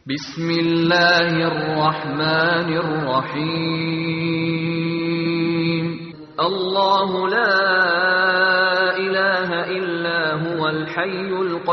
بسم الله الرحمن الرحيم الله لا إله إلا هو الحي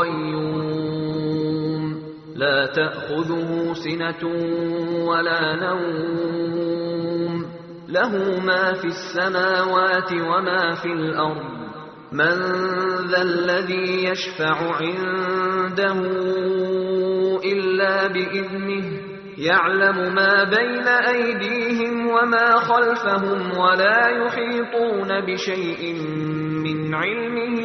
القيوم لا تأخذه سنة ولا نوم له ما في السماوات وما في الأرض من ذا الذي يشفع عنده إلا بإذنه يعلم ما بين أيديهم وما خلفهم ولا يحيطون بشيء من علمه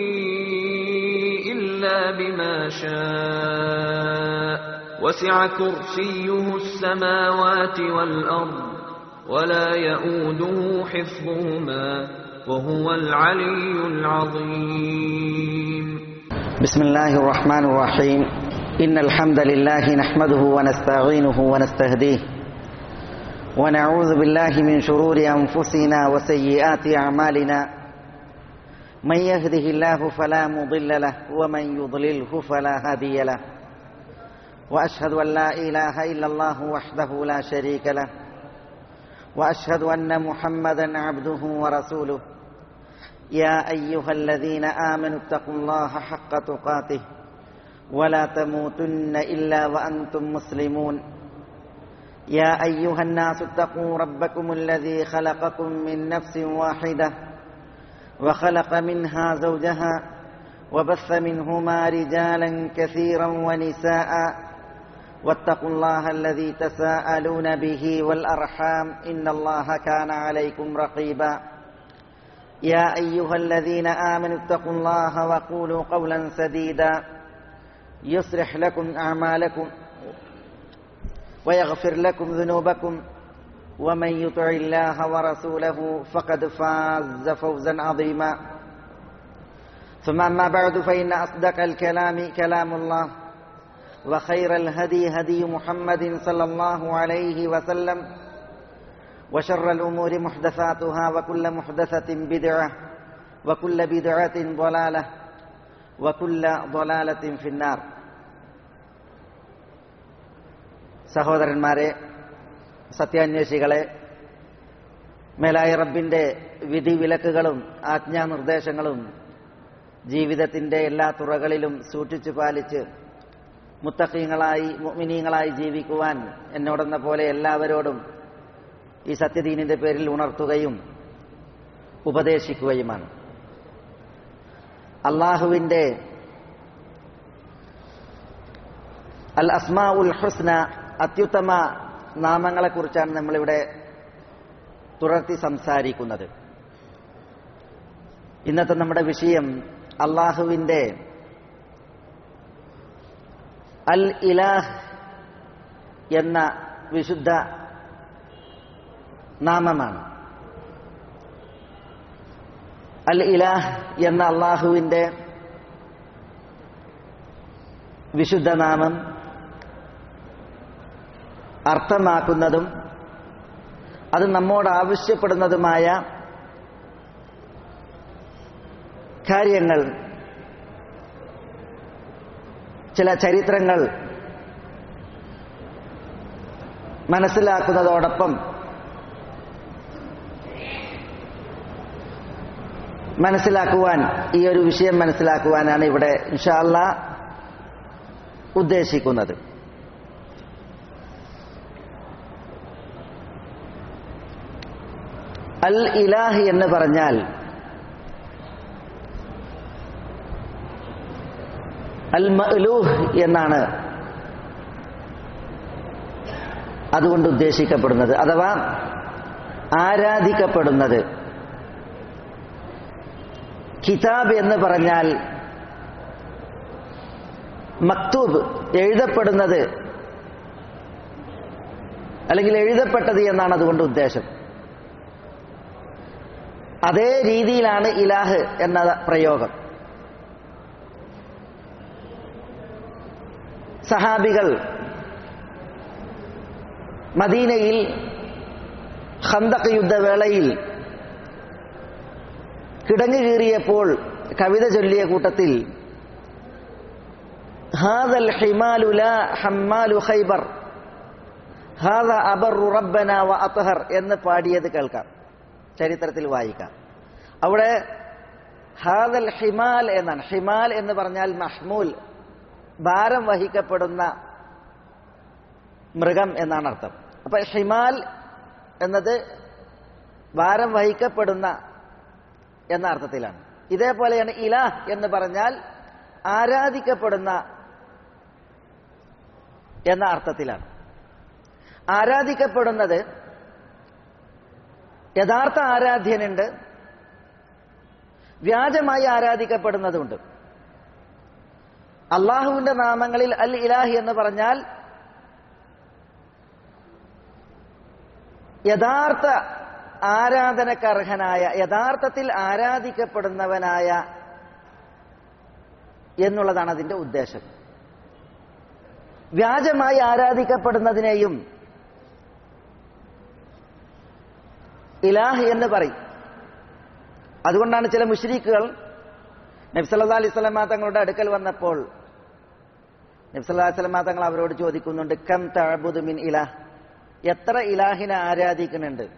إلا بما شاء وسع كرسيه السماوات والأرض ولا يؤوده حفظهما وهو العلي العظيم بسم الله الرحمن الرحيم إن الحمد لله نحمده ونستعينه ونستهديه ونعوذ بالله من شرور أنفسنا وسيئات أعمالنا من يهده الله فلا مضل له ومن يضلله فلا هادي له وأشهد أن لا إله إلا الله وحده لا شريك له وأشهد أن محمدا عبده ورسوله يا أيها الذين آمنوا اتقوا الله حق تقاته ولا تموتن إلا وأنتم مسلمون يا أيها الناس اتقوا ربكم الذي خلقكم من نفس واحدة وخلق منها زوجها وبث منهما رجالا كثيرا ونساء واتقوا الله الذي تساءلون به والأرحام إن الله كان عليكم رقيبا يا أيها الذين آمنوا اتقوا الله وقولوا قولا سديدا يصلح لكم أعمالكم ويغفر لكم ذنوبكم ومن يطع الله ورسوله فقد فاز فوزا عظيما ثم أما بعد فإن أصدق الكلام كلام الله وخير الهدي هدي محمد صلى الله عليه وسلم وشر الأمور محدثاتها وكل محدثة بدعة وكل بدعة ضلالة وكل ضلالة في النار സഹോദരന്മാരെ സത്യാന്വേഷികളെ മേലായ റബ്ബിന്റെ വിധിവിലക്കുകളും ആജ്ഞാനിർദ്ദേശങ്ങളും ജീവിതത്തിന്റെ എല്ലാ തുറകളിലും സൂക്ഷിച്ചു പാലിച്ച് മുത്തഖീങ്ങളായി മുഅ്മിനീങ്ങളായി ജീവിക്കുവാൻ എന്നോടെന്ന പോലെ എല്ലാവരോടും ഈ സത്യദീനിന്റെ പേരിൽ ഉണർത്തുകയും ഉപദേശിക്കുകയുമാണ് അള്ളാഹുവിന്റെ അൽ അസ്മാ ഉൽ ഹുസ്ന അത്യുത്തമ നാമങ്ങളെക്കുറിച്ചാണ് നമ്മളിവിടെ തുടർത്തി സംസാരിക്കുന്നത് ഇന്നത്തെ നമ്മുടെ വിഷയം അള്ളാഹുവിന്റെ അൽ ഇലാഹ് എന്ന വിശുദ്ധ നാമമാണ് അൽ ഇലാഹ് എന്ന അള്ളാഹുവിന്റെ വിശുദ്ധ നാമം അർത്ഥമാക്കുന്നതും അത് നമ്മോട് ആവശ്യപ്പെടുന്നതുമായ കാര്യങ്ങൾ ചില ചരിത്രങ്ങൾ മനസ്സിലാക്കുന്നതോടൊപ്പം മനസ്സിലാക്കുവാൻ ഈ ഒരു വിഷയം മനസ്സിലാക്കുവാനാണ് ഇവിടെ ഇൻഷാല്ല ഉദ്ദേശിക്കുന്നത് അൽ ഇലാഹി എന്ന് പറഞ്ഞാൽ അൽ മലൂഹ് എന്നാണ് അതുകൊണ്ട് ഉദ്ദേശിക്കപ്പെടുന്നത് അഥവാ ആരാധിക്കപ്പെടുന്നത് കിതാബ് എന്ന് പറഞ്ഞാൽ മക്തൂബ് എഴുതപ്പെടുന്നത് അല്ലെങ്കിൽ എഴുതപ്പെട്ടത് എന്നാണ് അതുകൊണ്ട് ഉദ്ദേശം അതേ രീതിയിലാണ് ഇലാഹ് എന്ന പ്രയോഗം സഹാബികൾ മദീനയിൽ ഖന്തക് യുദ്ധവേളയിൽ കിടങ്ങു കീറിയപ്പോൾ കവിത ചൊല്ലിയ കൂട്ടത്തിൽ ഹാദൽ ഹിമാലു ലാ ഹമ്മാലു ഖൈബർ ഹാദ അബറു റബ്ബന വ അത്ഹർ എന്ന് പാടിയത് കേൾക്കാം ചരിത്രത്തിൽ വായിക്കാം അവിടെ ഹാദൽ ഹിമാൽ എന്നാണ് ഹിമാൽ എന്ന് പറഞ്ഞാൽ മഹ്മൂൽ ഭാരം വഹിക്കപ്പെടുന്ന മൃഗം എന്നാണ് അർത്ഥം അപ്പൊ ഹിമാൽ എന്നത് ഭാരം വഹിക്കപ്പെടുന്ന എന്ന അർത്ഥത്തിലാണ് ഇതേപോലെയാണ് ഇലാഹ് എന്ന് പറഞ്ഞാൽ ആരാധിക്കപ്പെടുന്ന എന്ന അർത്ഥത്തിലാണ് ആരാധിക്കപ്പെടുന്നത് യഥാർത്ഥ ആരാധ്യനുണ്ട് വ്യാജമായി ആരാധിക്കപ്പെടുന്നതുണ്ട് അള്ളാഹുവിന്റെ നാമങ്ങളിൽ അൽ ഇലാഹി എന്ന് പറഞ്ഞാൽ യഥാർത്ഥ ആരാധനക്കർഹനായ യഥാർത്ഥത്തിൽ ആരാധിക്കപ്പെടുന്നവനായ എന്നുള്ളതാണ് അതിന്റെ ഉദ്ദേശം വ്യാജമായി ആരാധിക്കപ്പെടുന്നതിനെയും ഇലാഹ് എന്ന് പറയും അതുകൊണ്ടാണ് ചില മുഷ്രീഖുകൾ നബ്സല്ലാ അലൈഹി സ്വലമാ തങ്ങളുടെ അടുക്കൽ വന്നപ്പോൾ നബ്സല്ലാ സ്വലമാ തങ്ങൾ അവരോട് ചോദിക്കുന്നുണ്ട് കം തഅബുദു മിൻ ഇലാഹ് എത്ര ഇലാഹിനെ ആരാധിക്കുന്നുണ്ട്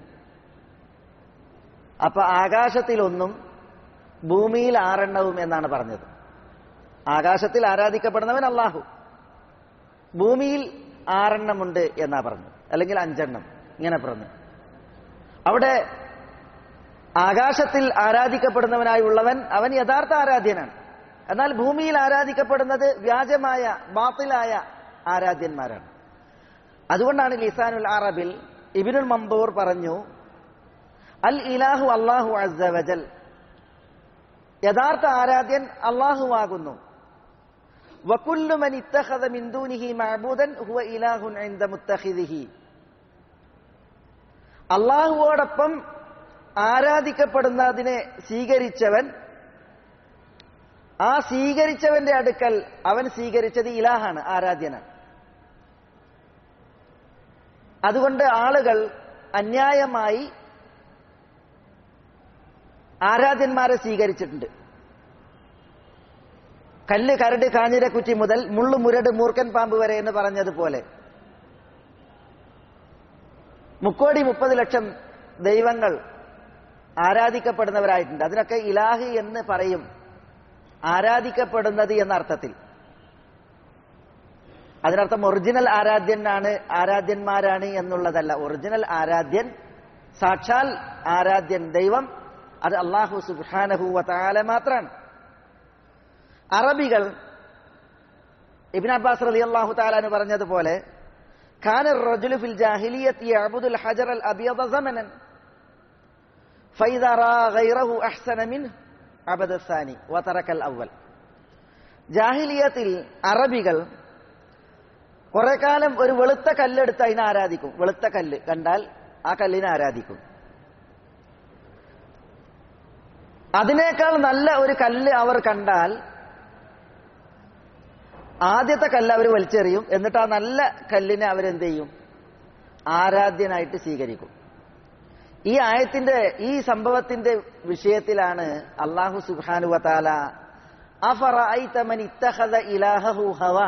അപ്പൊ ആകാശത്തിലൊന്നും ഭൂമിയിൽ ആറെണ്ണവും എന്നാണ് പറഞ്ഞത് ആകാശത്തിൽ ആരാധിക്കപ്പെടുന്നവൻ അള്ളാഹു ഭൂമിയിൽ ആറെണ്ണമുണ്ട് എന്നാ പറഞ്ഞു അല്ലെങ്കിൽ അഞ്ചെണ്ണം ഇങ്ങനെ പറഞ്ഞു അവിടെ ആകാശത്തിൽ ആരാധിക്കപ്പെടുന്നവനായുള്ളവൻ അവൻ യഥാർത്ഥ ആരാധ്യനാണ് എന്നാൽ ഭൂമിയിൽ ആരാധിക്കപ്പെടുന്നത് വ്യാജമായ ബാത്തിലായ ആരാധ്യന്മാരാണ് അതുകൊണ്ടാണ് ലിസാനുൽ അറബിൽ ഇബിനുൽ മമ്പൂർ പറഞ്ഞു അൽ ഇലാഹു അള്ളാഹു അസവജൽ യഥാർത്ഥ ആരാധ്യൻ അള്ളാഹുവാകുന്നു വകുല്ലുമൻ ഇത്തഖദ മിൻ ദൂനിഹി മഅബൂദൻ ഹുവ ഇലാഹുൻ ഇൻദ മുത്തഖിദിഹി അള്ളാഹുവോടൊപ്പം ആരാധിക്കപ്പെടുന്നതിനെ സ്വീകരിച്ചവൻ ആ സ്വീകരിച്ചവന്റെ അടുക്കൽ അവൻ സ്വീകരിച്ചത് ഇലാഹാണ് ആരാധ്യനാണ് അതുകൊണ്ട് ആളുകൾ അന്യായമായി ആരാധ്യന്മാരെ സ്വീകരിച്ചിട്ടുണ്ട് കല്ല് കരട് കാഞ്ഞിരക്കുറ്റി മുതൽ മുള്ളു മുരട് മൂർക്കൻ പാമ്പ് വരെ എന്ന് പറഞ്ഞതുപോലെ മുക്കോടി മുപ്പത് ലക്ഷം ദൈവങ്ങൾ ആരാധിക്കപ്പെടുന്നവരായിട്ടുണ്ട് അതിനൊക്കെ ഇലാഹി എന്ന് പറയും ആരാധിക്കപ്പെടുന്നത് എന്ന അർത്ഥത്തിൽ അതിനർത്ഥം ഒറിജിനൽ ആരാധ്യനാണ് ആരാധ്യന്മാരാണ് എന്നുള്ളതല്ല ഒറിജിനൽ ആരാധ്യൻ സാക്ഷാൽ ആരാധ്യൻ ദൈവം അത് അള്ളാഹു സുബാനഹുവ താല മാത്രമാണ് അറബികൾ ഇബിൻ അബ്ബാസ് റലി അള്ളാഹു താലാന് പറഞ്ഞതുപോലെ كان الرجل في الجاهلية يعبد الحجر الأبيض زمنا فإذا رأى غيره أحسن منه عبد الثاني وترك الأول ജാഹിലിയത്തിൽ അറബികൾ കുറെ കാലം ഒരു വെളുത്ത കല്ലെടുത്ത് അതിനെ ആരാധിക്കും വെളുത്ത കല്ല് കണ്ടാൽ ആ കല്ലിനെ ആരാധിക്കും അതിനേക്കാൾ നല്ല ഒരു കല്ല് അവർ കണ്ടാൽ ആദ്യത്തെ കല്ല് അവർ വലിച്ചെറിയും എന്നിട്ട് ആ നല്ല കല്ലിനെ അവരെന്ത് ചെയ്യും ആരാധ്യനായിട്ട് സ്വീകരിക്കും ഈ ആയത്തിന്റെ ഈ സംഭവത്തിന്റെ വിഷയത്തിലാണ് അള്ളാഹു സുബാനു വതാല അഫറൈതമൻ ഇത്തഹദ ഇലാഹു ഹവ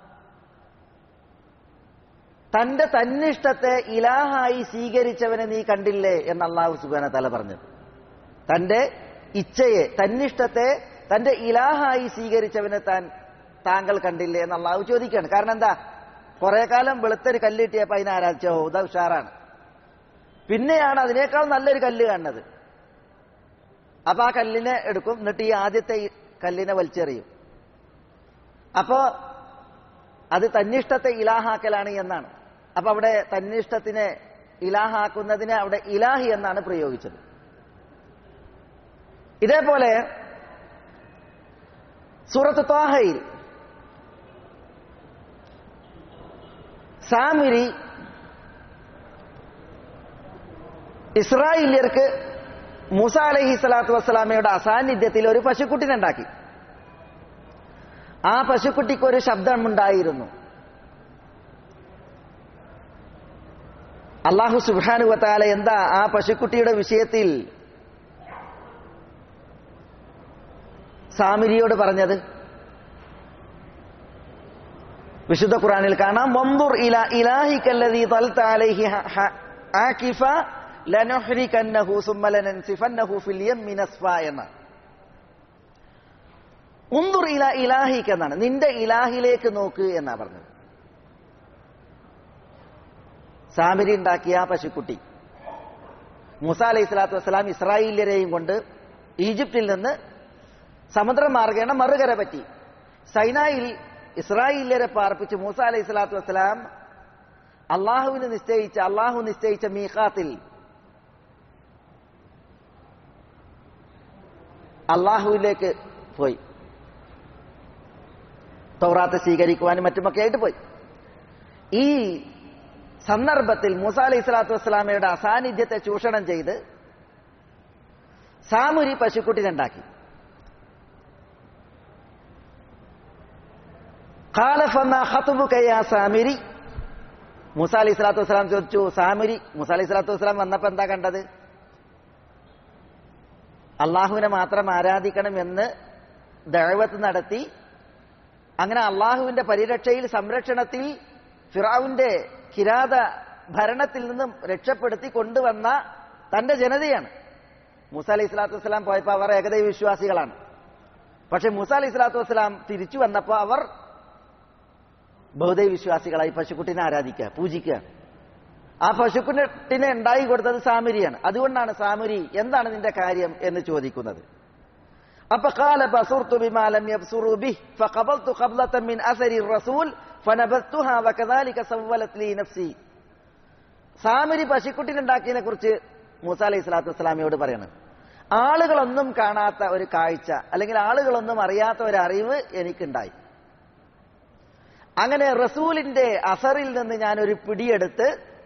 തന്റെ തന്നിഷ്ടത്തെ ഇലാഹായി സ്വീകരിച്ചവനെ നീ കണ്ടില്ലേ എന്ന് അള്ളാഹു സുബാന തല പറഞ്ഞത് തന്റെ ഇച്ഛയെ തന്നിഷ്ടത്തെ തന്റെ ഇലാഹായി സ്വീകരിച്ചവനെ താൻ താങ്കൾ കണ്ടില്ലേ എന്ന് അള്ളാഹു ചോദിക്കുകയാണ് കാരണം എന്താ കുറെ കാലം വെളുത്തൊരു കല്ല് കിട്ടിയപ്പോ അതിനെ ആരാധിച്ചോ ഇതാ ഉഷാറാണ് പിന്നെയാണ് അതിനേക്കാൾ നല്ലൊരു കല്ല് കാണുന്നത് അപ്പൊ ആ കല്ലിനെ എടുക്കും എന്നിട്ട് ഈ ആദ്യത്തെ ഈ കല്ലിനെ വലിച്ചെറിയും അപ്പോ അത് തന്നിഷ്ടത്തെ ഇലാഹാക്കലാണ് എന്നാണ് അപ്പൊ അവിടെ തന്നിഷ്ടത്തിനെ ഇലാഹാക്കുന്നതിനെ അവിടെ ഇലാഹി എന്നാണ് പ്രയോഗിച്ചത് ഇതേപോലെ സൂറത്ത് ത്വാഹയിൽ സാമിരി ഇസ്രായേലിയർക്ക് മൂസ അലഹി സ്വലാത്തു വസ്സലാമയുടെ അസാന്നിധ്യത്തിൽ ഒരു പശുക്കുട്ടിനെ ഉണ്ടാക്കി ആ പശുക്കുട്ടിക്ക് ഒരു ശബ്ദമുണ്ടായിരുന്നു അള്ളാഹു സുബാനുവത്താല എന്താ ആ പശുക്കുട്ടിയുടെ വിഷയത്തിൽ സാമിരിയോട് പറഞ്ഞത് വിശുദ്ധ ഖുറാനിൽ കാണാം വന്ദുർ ഇല ഇലാഹിക്കല്ലദീ തൽത അലൈഹി ഹ- ഹ- ആകിഫ ലനുഹ്രികന്നഹു സുമ്മ ലനൻസിഫന്നഹു ഫിൽ യമ്മി നസ്ഫ എന്നാണ് ഉന്തുർ ഇല ഇലാഹിക്ക് എന്നാണ് നിന്റെ ഇലാഹിലേക്ക് നോക്ക് എന്നാ പറഞ്ഞത് സാമിരി ഉണ്ടാക്കിയ ആ പശുക്കുട്ടി മൂസ അലൈഹി സ്വലാത്തു വസ്സലാം ഇസ്രായേലിയരെയും കൊണ്ട് ഈജിപ്തിൽ നിന്ന് സമുദ്രമാർഗേണ മറുകര പറ്റി സൈനായിൽ ഇസ്രായേലിയരെ പാർപ്പിച്ച് മൂസ അലൈഹി സ്വലാത്തു വസ്സലാം അള്ളാഹുവിന് നിശ്ചയിച്ച അള്ളാഹു നിശ്ചയിച്ച മീഖാത്തിൽ അള്ളാഹുവിലേക്ക് പോയി തൗറാത്ത് സ്വീകരിക്കുവാനും മറ്റുമൊക്കെ ആയിട്ട് പോയി ഈ സന്ദർഭത്തിൽ മൂസ അലൈഹി സ്വലാത്തു വസ്സലാമയുടെ അസാന്നിധ്യത്തെ ചൂഷണം ചെയ്ത് സാമുരി പശുക്കുട്ടിനുണ്ടാക്കി ഖാലഫന്ന ഖത്ബുക യാ സാമിരി മൂസ അലൈഹി സ്വലാത്തു വസ്സലാം ചോദിച്ചു സാമിരി മൂസ അലൈഹി സ്വലാത്തു വസ്സലാം വന്നപ്പോ എന്താ കണ്ടത് അള്ളാഹുവിനെ മാത്രം ആരാധിക്കണം എന്ന് ദഴവത്ത് നടത്തി അങ്ങനെ അള്ളാഹുവിന്റെ പരിരക്ഷയിൽ സംരക്ഷണത്തിൽ ഫിറാവിന്റെ കിരാത ഭരണത്തിൽ നിന്നും രക്ഷപ്പെടുത്തി കൊണ്ടുവന്ന തന്റെ ജനതയാണ് മൂസ അലൈഹി സ്വലാത്തു വസ്സലാം പോയപ്പോൾ അവർ ഏകദൈവ വിശ്വാസികളാണ് പക്ഷെ മൂസ അലൈഹി സ്വലാത്തു വസ്സലാം തിരിച്ചു വന്നപ്പോൾ അവർ ബഹുദൈവ വിശ്വാസികളായി പശുക്കുട്ടിനെ ആരാധിക്കുക പൂജിക്കുക ആ പശുക്കുട്ടിനെ ഉണ്ടായി കൊടുത്തത് സാമിരിയാണ് അതുകൊണ്ടാണ് സാമിരി എന്താണ് നിന്റെ കാര്യം എന്ന് ചോദിക്കുന്നത് അപ്പൊ قال بصرت بما لم يبصروا به فقبلت قبلة من اثر الرسول فنبذتها وكذلك سولت لي نفسي സാമിരി പശുക്കുട്ടിനുണ്ടാക്കിയതിനെ കുറിച്ച് മൂസ അലൈഹി സ്വലാത്തു വസ്സലാമിയോട് പറയണം ആളുകളൊന്നും കാണാത്ത ഒരു കാഴ്ച അല്ലെങ്കിൽ ആളുകളൊന്നും അറിയാത്ത ഒരു അറിവ് എനിക്കുണ്ടായി അങ്ങനെ റസൂലിന്റെ അസറിൽ നിന്ന് ഞാൻ ഒരു പിടിയെടുത്ത്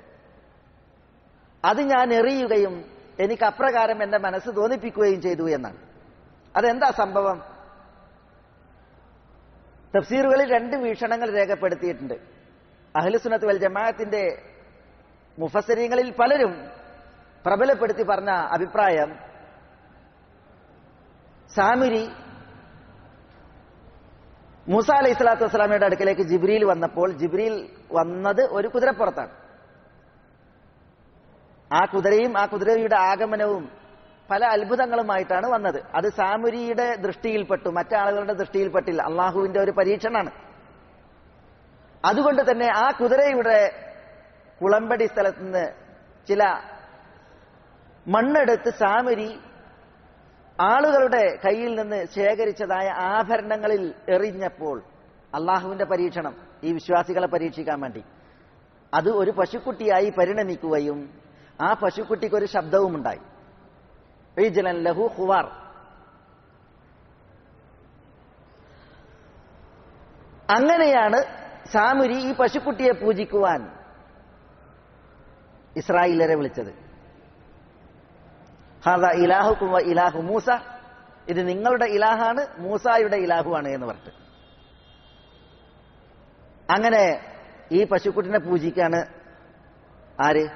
അത് ഞാൻ എറിയുകയും എനിക്ക് അപ്രകാരം എന്റെ മനസ്സ് തോന്നിപ്പിക്കുകയും ചെയ്തു എന്നാണ് അതെന്താ സംഭവം തഫ്സീറുകളിൽ രണ്ട് വീക്ഷണങ്ങൾ രേഖപ്പെടുത്തിയിട്ടുണ്ട് അഹ്ലുസുനത്ത് വൽ ജമാഅത്തിന്റെ മുഫസരീങ്ങളിൽ പലരും പ്രബലപ്പെടുത്തി പറഞ്ഞ അഭിപ്രായം സാമിരി മൂസ അലൈഹി സ്വലാത്തു വസ്സലാമയുടെ അടുക്കലേക്ക് ജിബ്രീൽ വന്നപ്പോൾ ജിബ്രീൽ വന്നത് ഒരു കുതിരപ്പുറത്താണ് ആ കുതിരയും ആ കുതിരയുടെ ആഗമനവും പല അത്ഭുതങ്ങളുമായിട്ടാണ് വന്നത് അത് സാമുരിയുടെ ദൃഷ്ടിയിൽപ്പെട്ടു മറ്റാളുകളുടെ ദൃഷ്ടിയിൽപ്പെട്ടില്ല അള്ളാഹുവിന്റെ ഒരു പരീക്ഷണാണ് അതുകൊണ്ട് തന്നെ ആ കുതിരയുടെ കുളമ്പടി സ്ഥലത്ത് നിന്ന് ചില മണ്ണെടുത്ത് സാമുരി ആളുകളുടെ കയ്യിൽ നിന്ന് ശേഖരിച്ചതായ ആഭരണങ്ങളിൽ എറിഞ്ഞപ്പോൾ അള്ളാഹുവിന്റെ പരീക്ഷണം ഈ വിശ്വാസികളെ പരീക്ഷിക്കാൻ വേണ്ടി അത് ഒരു പശുക്കുട്ടിയായി പരിണമിക്കുകയും ആ പശുക്കുട്ടിക്ക് ഒരു ശബ്ദവും ഉണ്ടായി റീജലൻ ലഹു ഹുവാർ അങ്ങനെയാണ് സാമുരി ഈ പശുക്കുട്ടിയെ പൂജിക്കുവാൻ ഇസ്രായേലരെ വിളിച്ചത് ഹാദ ഇലാഹുക്കും വ ഇലാഹു മൂസ ഇത് നിങ്ങളുടെ ഇലാഹാണ് മൂസായുടെ ഇലാഹുവാണ് എന്ന് പറഞ്ഞിട്ട് അങ്ങനെ ഈ പശുക്കുട്ടിനെ പൂജിക്കാണ് ആര്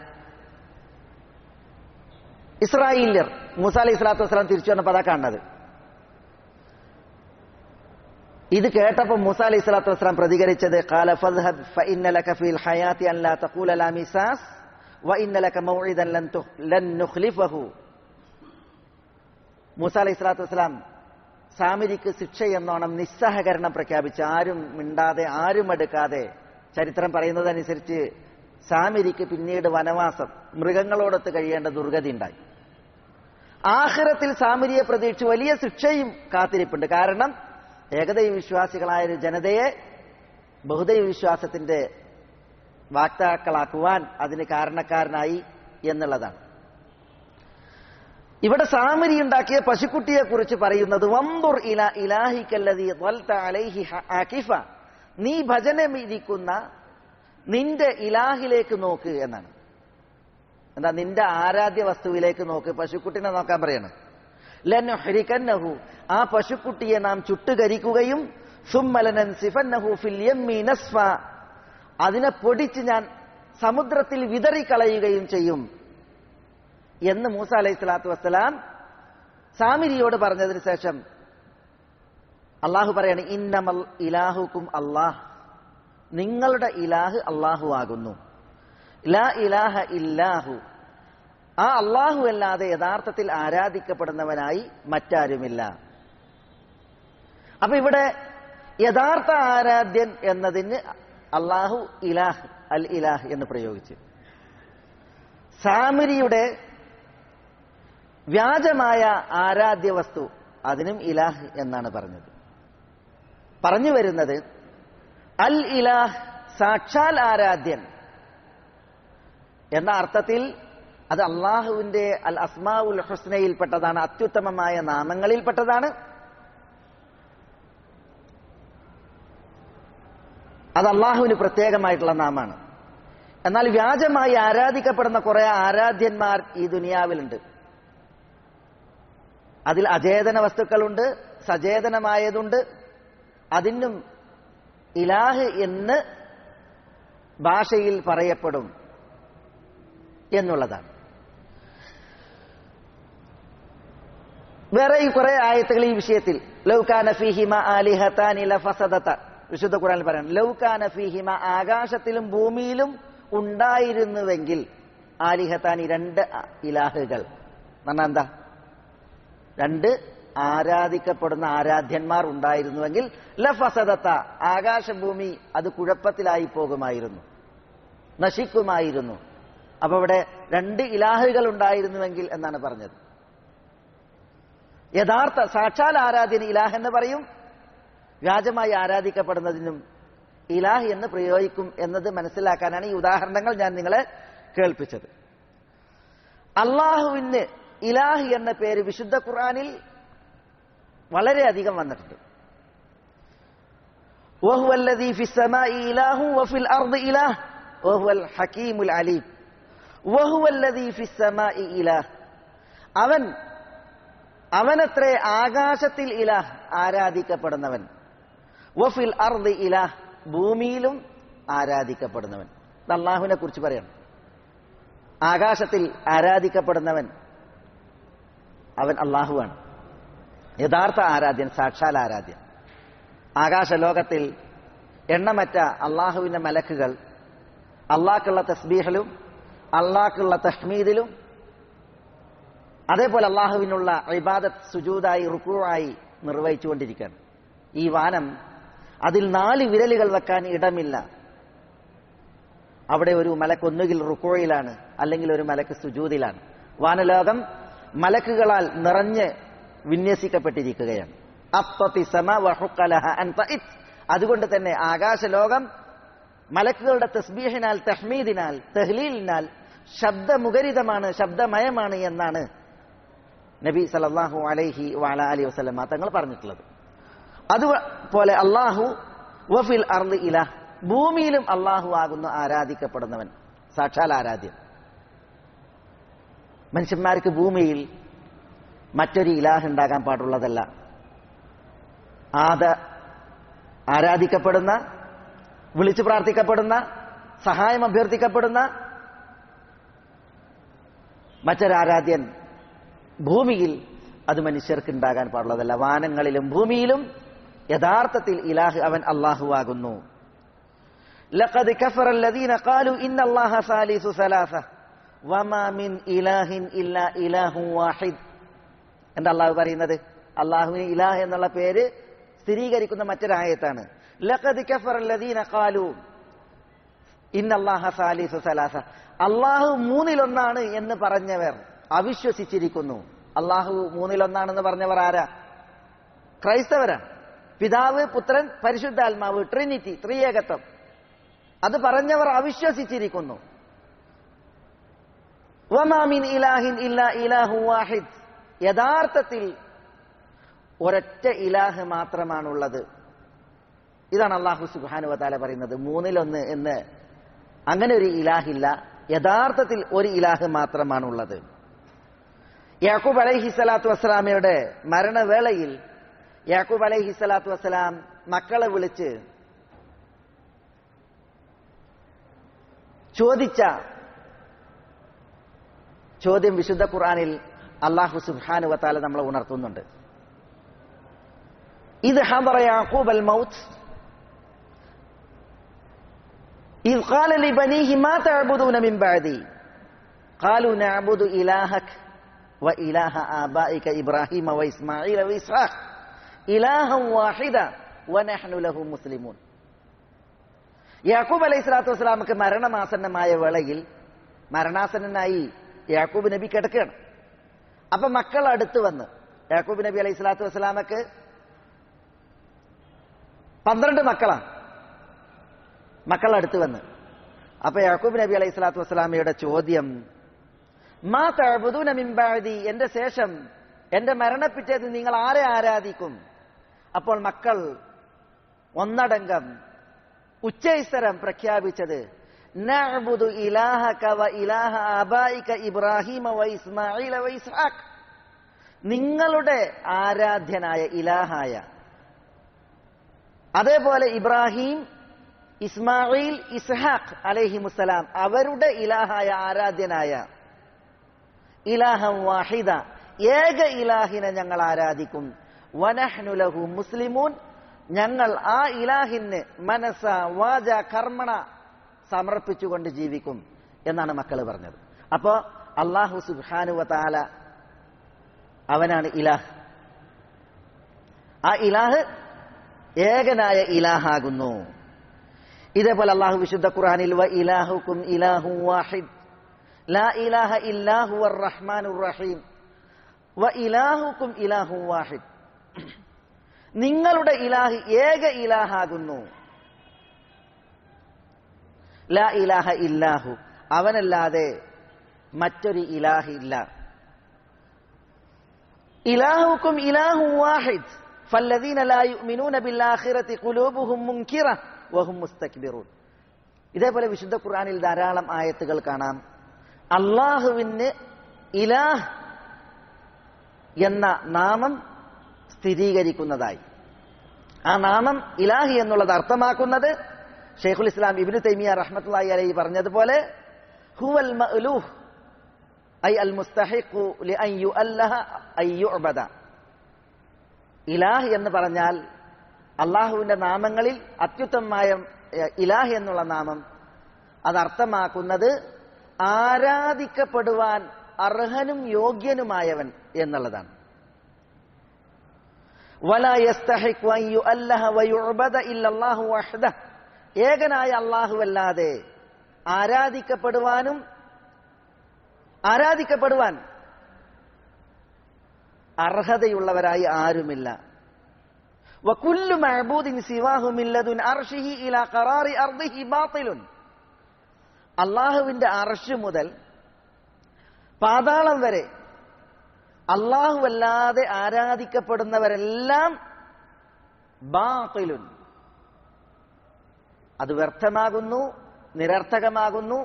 ഇസ്രായേലിയർ മൂസ അലൈഹി സ്വലാത്തു വസ്സലാം തിരിച്ചു വന്നപ്പോൾ അതാ കാണുന്നത് ഇത് കേട്ടപ്പോൾ മൂസ അലൈഹി സ്വലാത്തു വസ്സലാം പ്രതികരിച്ചത് ഖാല ഫദ്ഹബ് ഫഇന്ന ലക ഫീൽ ഹയാതി അൻ ലാ തഖൂല ലാ മിസാസ് വഇന്ന ലക മൗഇദൻ ലൻ തുഖ് ലൻ നുഖ്ലിഫഹു മൂസ അലൈഹി സ്വലാത്തു വസ്സലാം സാമിരിക്ക് ശിക്ഷ എന്നോണം നിസ്സഹകരണം പ്രഖ്യാപിച്ച് ആരും മിണ്ടാതെ ആരും എടുക്കാതെ ചരിത്രം പറയുന്നതനുസരിച്ച് സാമിരിക്ക് പിന്നീട് വനവാസം മൃഗങ്ങളോടൊത്ത് കഴിയേണ്ട ദുർഗതി ഉണ്ടായി ആഖിറത്തിൽ സാമിരിയെ പ്രതീക്ഷിച്ച് വലിയ ശിക്ഷയും കാത്തിരിപ്പുണ്ട് കാരണം ഏകദൈവ വിശ്വാസികളായ ഒരു ജനതയെ ബഹുദൈവ വിശ്വാസത്തിന്റെ വാക്താക്കളാക്കുവാൻ അതിന് കാരണക്കാരനായി എന്നുള്ളതാണ് ഇവിടെ സാമരി ഉണ്ടാക്കിയ പശുക്കുട്ടിയെ കുറിച്ച് പറയുന്നത് വമ്പുർ ഇല ഇലാഹിക്കല്ലതി അലൈഹി ആകിഫ നീ ഭജനമിരിക്കുന്ന നിന്റെ ഇലാഹിലേക്ക് നോക്ക് എന്നാണ് എന്താ നിന്റെ ആരാധ്യ വസ്തുവിലേക്ക് നോക്ക് പശുക്കുട്ടിനെ നോക്കാൻ പറയണം ലൻഹു ആ പശുക്കുട്ടിയെ നാം ചുട്ടുകരിക്കുകയും സുമ്മലനൻ സിഫന്നഹു ഫിൽ യമ്മി നസ്ഫ അതിനെ പൊടിച്ച് ഞാൻ സമുദ്രത്തിൽ വിതറിക്കളയുകയും ചെയ്യും എന്ന് മൂസ അലൈഹി സ്വലാത്തു വസ്സലാം സാമിരിയോട് പറഞ്ഞതിന് ശേഷം അള്ളാഹു പറയാണ് ഇന്നമൽ ഇലാഹുക്കും അള്ളാഹ് നിങ്ങളുടെ ഇലാഹ് അള്ളാഹു ആകുന്നു ലാ ഇലാഹ ഇല്ലാഹു ആ അള്ളാഹു അല്ലാതെ യഥാർത്ഥത്തിൽ ആരാധിക്കപ്പെടുന്നവനായി മറ്റാരുമില്ല അപ്പൊ ഇവിടെ യഥാർത്ഥ ആരാധ്യൻ എന്നതിന് അള്ളാഹു ഇലാഹ് അൽ ഇലാഹ് എന്ന് പ്രയോഗിച്ചു സാമരിയുടെ വ്യാജമായ ആരാധ്യ വസ്തു അതിനും ഇലാഹ് എന്നാണ് പറഞ്ഞത് പറഞ്ഞു വരുന്നത് അൽ ഇലാഹ് സാക്ഷാൽ ആരാധ്യൻ എന്ന അർത്ഥത്തിൽ അത് അള്ളാഹുവിന്റെ അൽ അസ്മാഉൽ ഹുസ്നയിൽപ്പെട്ടതാണ് അത്യുത്തമമായ നാമങ്ങളിൽപ്പെട്ടതാണ് അത് അള്ളാഹുവിന് പ്രത്യേകമായിട്ടുള്ള നാമാണ് എന്നാൽ വ്യാജമായി ആരാധിക്കപ്പെടുന്ന കുറെ ആരാധ്യന്മാർ ഈ ദുനിയാവിലുണ്ട് അതിൽ അചേതന വസ്തുക്കളുണ്ട് സചേതനമായതുണ്ട് അതിനും ഇലാഹ് എന്ന് ഭാഷയിൽ പറയപ്പെടും എന്നുള്ളതാണ് വേറെ ഈ കുറെ ആയത്തുകൾ ഈ വിഷയത്തിൽ ലൗകാന ഫീഹിമ ആലിഹത്താനി ലഫസദത വിശുദ്ധ ഖുറാനിൽ പറയാം ലൗകാന ഫീഹിമ ആകാശത്തിലും ഭൂമിയിലും ഉണ്ടായിരുന്നുവെങ്കിൽ ആലിഹത്താനി രണ്ട് ഇലാഹുകൾ പറഞ്ഞാൽ എന്താ രണ്ട് ആരാധിക്കപ്പെടുന്ന ആരാധ്യന്മാർ ഉണ്ടായിരുന്നുവെങ്കിൽ ലഫസദത്ത ആകാശഭൂമി അത് കുഴപ്പത്തിലായി പോകുമായിരുന്നു നശിക്കുമായിരുന്നു അപ്പൊ ഇവിടെ രണ്ട് ഇലാഹുകൾ ഉണ്ടായിരുന്നുവെങ്കിൽ എന്നാണ് പറഞ്ഞത് യഥാർത്ഥ സാക്ഷാൽ ആരാധ്യന് ഇലാഹ് എന്ന് പറയും വ്യാജമായി ആരാധിക്കപ്പെടുന്നതിനും ഇലാഹ് എന്ന് പ്രയോഗിക്കും എന്നത് മനസ്സിലാക്കാനാണ് ഈ ഉദാഹരണങ്ങൾ ഞാൻ നിങ്ങളെ കേൾപ്പിച്ചത് അള്ളാഹുവിന് ഇലാഹ് എന്ന പേര് വിശുദ്ധ ഖുർആനിൽ വളരെയധികം വന്നിട്ടുണ്ട് وهو الذي في السماء إله وفي الأرض إله وهو الحكيم العليم وهو الذي في السماء إله അവൻ അവനത്രേ ആകാശത്തിൽ ഇലാഹ് ആരാധിക്കപ്പെടുന്നവൻ വഫിൽ അർദ് ഇലാഹ് ഭൂമിയിലും ആരാധിക്കപ്പെടുന്നവൻ ഇത് അള്ളാഹുവിനെ കുറിച്ച് പറയണം ആകാശത്തിൽ ആരാധിക്കപ്പെടുന്നവൻ അവൻ അള്ളാഹുവാണ് യഥാർത്ഥ ആരാധ്യൻ സാക്ഷാൽ ആരാധ്യൻ ആകാശലോകത്തിൽ എണ്ണമറ്റ അള്ളാഹുവിന്റെ മലക്കുകൾ അള്ളാഹ്ക്കുള്ള തസ്ബീഹിലും അള്ളാഹ്ക്കുള്ള തഹ്മീദിലും അതേപോലെ അള്ളാഹുവിനുള്ള ഇബാദത്ത് സുജൂതായി റുക്കുവായി നിർവഹിച്ചുകൊണ്ടിരിക്കുകയാണ് ഈ വാനം അതിൽ നാല് വിരലുകൾ വെക്കാൻ ഇടമില്ല അവിടെ ഒരു മലക്ക് ഒന്നുകിൽ റുക്കോയിലാണ് അല്ലെങ്കിൽ ഒരു മലക്ക് സുജൂതിലാണ് വാനലോകം മലക്കുകളാൽ നിറഞ്ഞ് വിന്യസിക്കപ്പെട്ടിരിക്കുകയാണ് അപ്പത്തി സമ വഹുക്കലഹ അൻ തഇത്. അതുകൊണ്ട് തന്നെ ആകാശലോകം മലക്കുകളുടെ തസ്ബീഹിനാൽ തഹ്മീദിനാൽ തെഹ്ലീലിനാൽ ശബ്ദമുഖരിതമാണ് ശബ്ദമയമാണ് എന്നാണ് നബി സല്ലല്ലാഹു അലൈഹി വഅല അലി വസല്ലമ തങ്ങൾ പറഞ്ഞിട്ടുള്ളത് അതുപോലെ അള്ളാഹു വഫിൽ അർദ് ഇലാഹ് ഭൂമിയിലും അള്ളാഹു ആകുന്നു ആരാധിക്കപ്പെടുന്നവൻ സാക്ഷാൽ ആരാധ്യൻ മനുഷ്യന്മാർക്ക് ഭൂമിയിൽ മറ്റൊരു ഇലാഹ് ഉണ്ടാകാൻ പാടുള്ളതല്ല ആദ ആരാധിക്കപ്പെടുന്ന വിളിച്ചു പ്രാർത്ഥിക്കപ്പെടുന്ന സഹായം അഭ്യർത്ഥിക്കപ്പെടുന്ന മറ്റൊരാരാധ്യൻ ഭൂമിയിൽ അത് മനുഷ്യർക്ക് ഉണ്ടാകാൻ പാടുള്ളതല്ല വാനങ്ങളിലും ഭൂമിയിലും യഥാർത്ഥത്തിൽ ഇലാഹ് അവൻ അള്ളാഹുവാകുന്നു لقد كفر الذين قالوا إن الله ثالث ثلاثة وما من إله إلا إله واحد എന്താ അള്ളാഹു പറയുന്നത് അള്ളാഹുവിന് ഇലാഹ് എന്നുള്ള പേര് സ്ഥിരീകരിക്കുന്ന മറ്റൊരായത്താണ് ലഖദ് കഫറ الذين قالوا ഇന്ന അല്ലാഹ സാലിസു സലാസ അള്ളാഹു മൂന്നിലൊന്നാണ് എന്ന് പറഞ്ഞവർ അവിശ്വസിച്ചിരിക്കുന്നു അള്ളാഹു മൂന്നിലൊന്നാണെന്ന് പറഞ്ഞവർ ആരാ ക്രൈസ്തവരാണ് പിതാവ് പുത്രൻ പരിശുദ്ധാത്മാവ് ട്രിനിറ്റി ത്രിയേകത്വം അത് പറഞ്ഞവർ അവിശ്വസിച്ചിരിക്കുന്നു വമാമിൻ ഇലാഹിൻ ഇല്ല ഇലാഹു വാഹിദ് യഥാർത്ഥത്തിൽ ഒരൊറ്റ ഇലാഹ് മാത്രമാണുള്ളത് ഇതാണ് അള്ളാഹു സുബാനു വതാല പറയുന്നത് മൂന്നിലൊന്ന് എന്ന് അങ്ങനെ ഒരു ഇലാഹില്ല യഥാർത്ഥത്തിൽ ഒരു ഇലാഹ് മാത്രമാണുള്ളത് യാക്കൂബ് അലൈഹി സ്വലാത്തു വസ്സലാമയുടെ മരണവേളയിൽ യാക്കൂബ് അലൈഹി സ്വലാത്തു വസ്സലാം മക്കളെ വിളിച്ച് ചോദിച്ച ചോദ്യം വിശുദ്ധ ഖുർആനിൽ അള്ളാഹു സുബ്ഹാനു വതാല നമ്മളെ ഉണർത്തുന്നുണ്ട് ഇത് ഹദറ യാക്കൂബ് അൽ മൗത്ത് إذ قال لبنيه ما تعبدون من بعدي قالوا نعبد إلهك وإله آبائك إبراهيم وإسماعيل وإسحاق إلها واحدا ونحن له مسلمون യാക്കൂബ് അലൈഹി സ്വലാത്തു വസ്സലാമക്ക് മരണമാസന്നമായ വേളയിൽ മരണാസന്നനായി യാക്കൂബ് നബി കിടക്കുകയാണ് അപ്പൊ മക്കൾ അടുത്ത് വന്ന് യാക്കൂബ് നബി അലൈഹി സ്വലാത്തു വസ്സലാമക്ക് പന്ത്രണ്ട് മക്കളാണ് മക്കൾ അടുത്ത് വന്ന് അപ്പൊ യാക്കൂബ് നബി അലൈഹി സ്വലാത്തു വസ്സലാമയുടെ ചോദ്യം മാ തഴുതുന മിമ്പാതി എന്റെ ശേഷം എന്റെ മരണപ്പിറ്റേത് നിങ്ങൾ ആരെ ആരാധിക്കും അപ്പോൾ മക്കൾ ഒന്നടങ്കം ഉച്ചൈസ്തരം പ്രഖ്യാപിച്ചത് നഅ്ബുദു ഇലാഹക വ ഇലാഹ ആബായിക ഇബ്രാഹിമ വ ഇസ്മാഈല വ ഇസ്ഹാഖ് നിങ്ങളുടെ ആരാധ്യനായ ഇലാഹായ അതേപോലെ ഇബ്രാഹിം ഇസ്മായിൽ ഇസ്ഹാഖ് അലൈഹിമുസലാം അവരുടെ ഇലാഹായ ആരാധ്യനായ ഇലാഹം വാഹിദ ഏക ഇലാഹിനെ ഞങ്ങൾ ആരാധിക്കും വനഹ്നുലഹു മുസ്ലിമൂൻ ഞങ്ങൾ ആ ഇലാഹിന് മനസ്സ വാച കർമ്മണ സമർപ്പിച്ചുകൊണ്ട് ജീവിക്കും എന്നാണ് മക്കൾ പറഞ്ഞത് അപ്പോ അള്ളാഹു സുബാനുവ താല അവനാണ് ഇലാഹ് ആ ഇലാഹ് ഏകനായ ഇലാഹാകുന്നു ഇതേപോലെ അള്ളാഹു വിശുദ്ധ ഖുർആനിൽ വ ഇലാഹുക്കും ഇലാഹു വാഹിദ് ലാ ഇലാഹ ഇല്ലാഹു റഹ്മാനുർ റഹീം വ ഇലാഹുക്കും ഇലാഹു വാഹിദ് നിങ്ങളുടെ ഇലാഹ് ഏക ഇലാഹാകുന്നു ലാ ഇലാഹ ഇല്ലാഹു അവനല്ലാതെ മറ്റൊരു ഇലാഹ് ഇല്ല ഇലാഹുക്കും ഇലാഹു വാഹിദ് ഫല്ലദീന ലാ യുഅ്മിനൂന ബിൽആഖിറതി ഖുലൂബുഹും മുൻകിറ വഹും മുസ്തക്ബിറൂൻ ഇതേപോലെ വിശുദ്ധ ഖുർആനിൽ ധാരാളം ആയത്തുകൾ കാണാം അള്ളാഹുവിന് ഇലാഹ് എന്ന നാമം സ്ഥിരീകരിക്കുന്നതായി ആ നാമം ഇലാഹി എന്നുള്ളത് അർത്ഥമാക്കുന്നത് ഷെയ്ഖുൽ ഇസ്ലാം ഇബിനു തൈമിയ റഹ്മത്തുള്ളാഹി അലൈഹി പറഞ്ഞതുപോലെ ഹുവൽ മഅലൂഹ് ഐ അൽ മുസ്തഹിഖു ലിഅൻ യുഅല്ലഹ ഐ യുഅബദ ഇലാഹ് എന്ന് പറഞ്ഞാൽ അള്ളാഹുവിന്റെ നാമങ്ങളിൽ അത്യുത്തമമായ എഹ്, ഇലാഹ് എന്നുള്ള നാമം അതർത്ഥമാക്കുന്നത് ആരാധിക്കപ്പെടുവാൻ അർഹനും യോഗ്യനുമായവൻ എന്നുള്ളതാണ് വലാ യസ്തഹിഖു അൻ യുഅല്ലഹ വയുഅബദ ഇല്ലല്ലാഹു വഹ്ദഹ് ഏകനായ അല്ലാഹുവല്ലാതെ ആരാധിക്കപ്പെടുവാനും ആരാധിക്കപ്പെടുവാൻ അർഹതയുള്ളവരായി ആരുമില്ല വകുല്ലു മഅബൂദിൻ സിവാഹു മിൻ ലദുൻ അർശിഹി ഇലാ ഖറാറി അർദിഹി ബാത്തിലുൻ അള്ളാഹുവിന്റെ അർശ് മുതൽ പാതാളം വരെ അല്ലാഹുവല്ലാതെ ആരാധിക്കപ്പെടുന്നവരെല്ലാം ബാത്തിലുൻ അത് വ്യർത്ഥമാകുന്നു നിരർത്ഥകമാകുന്നു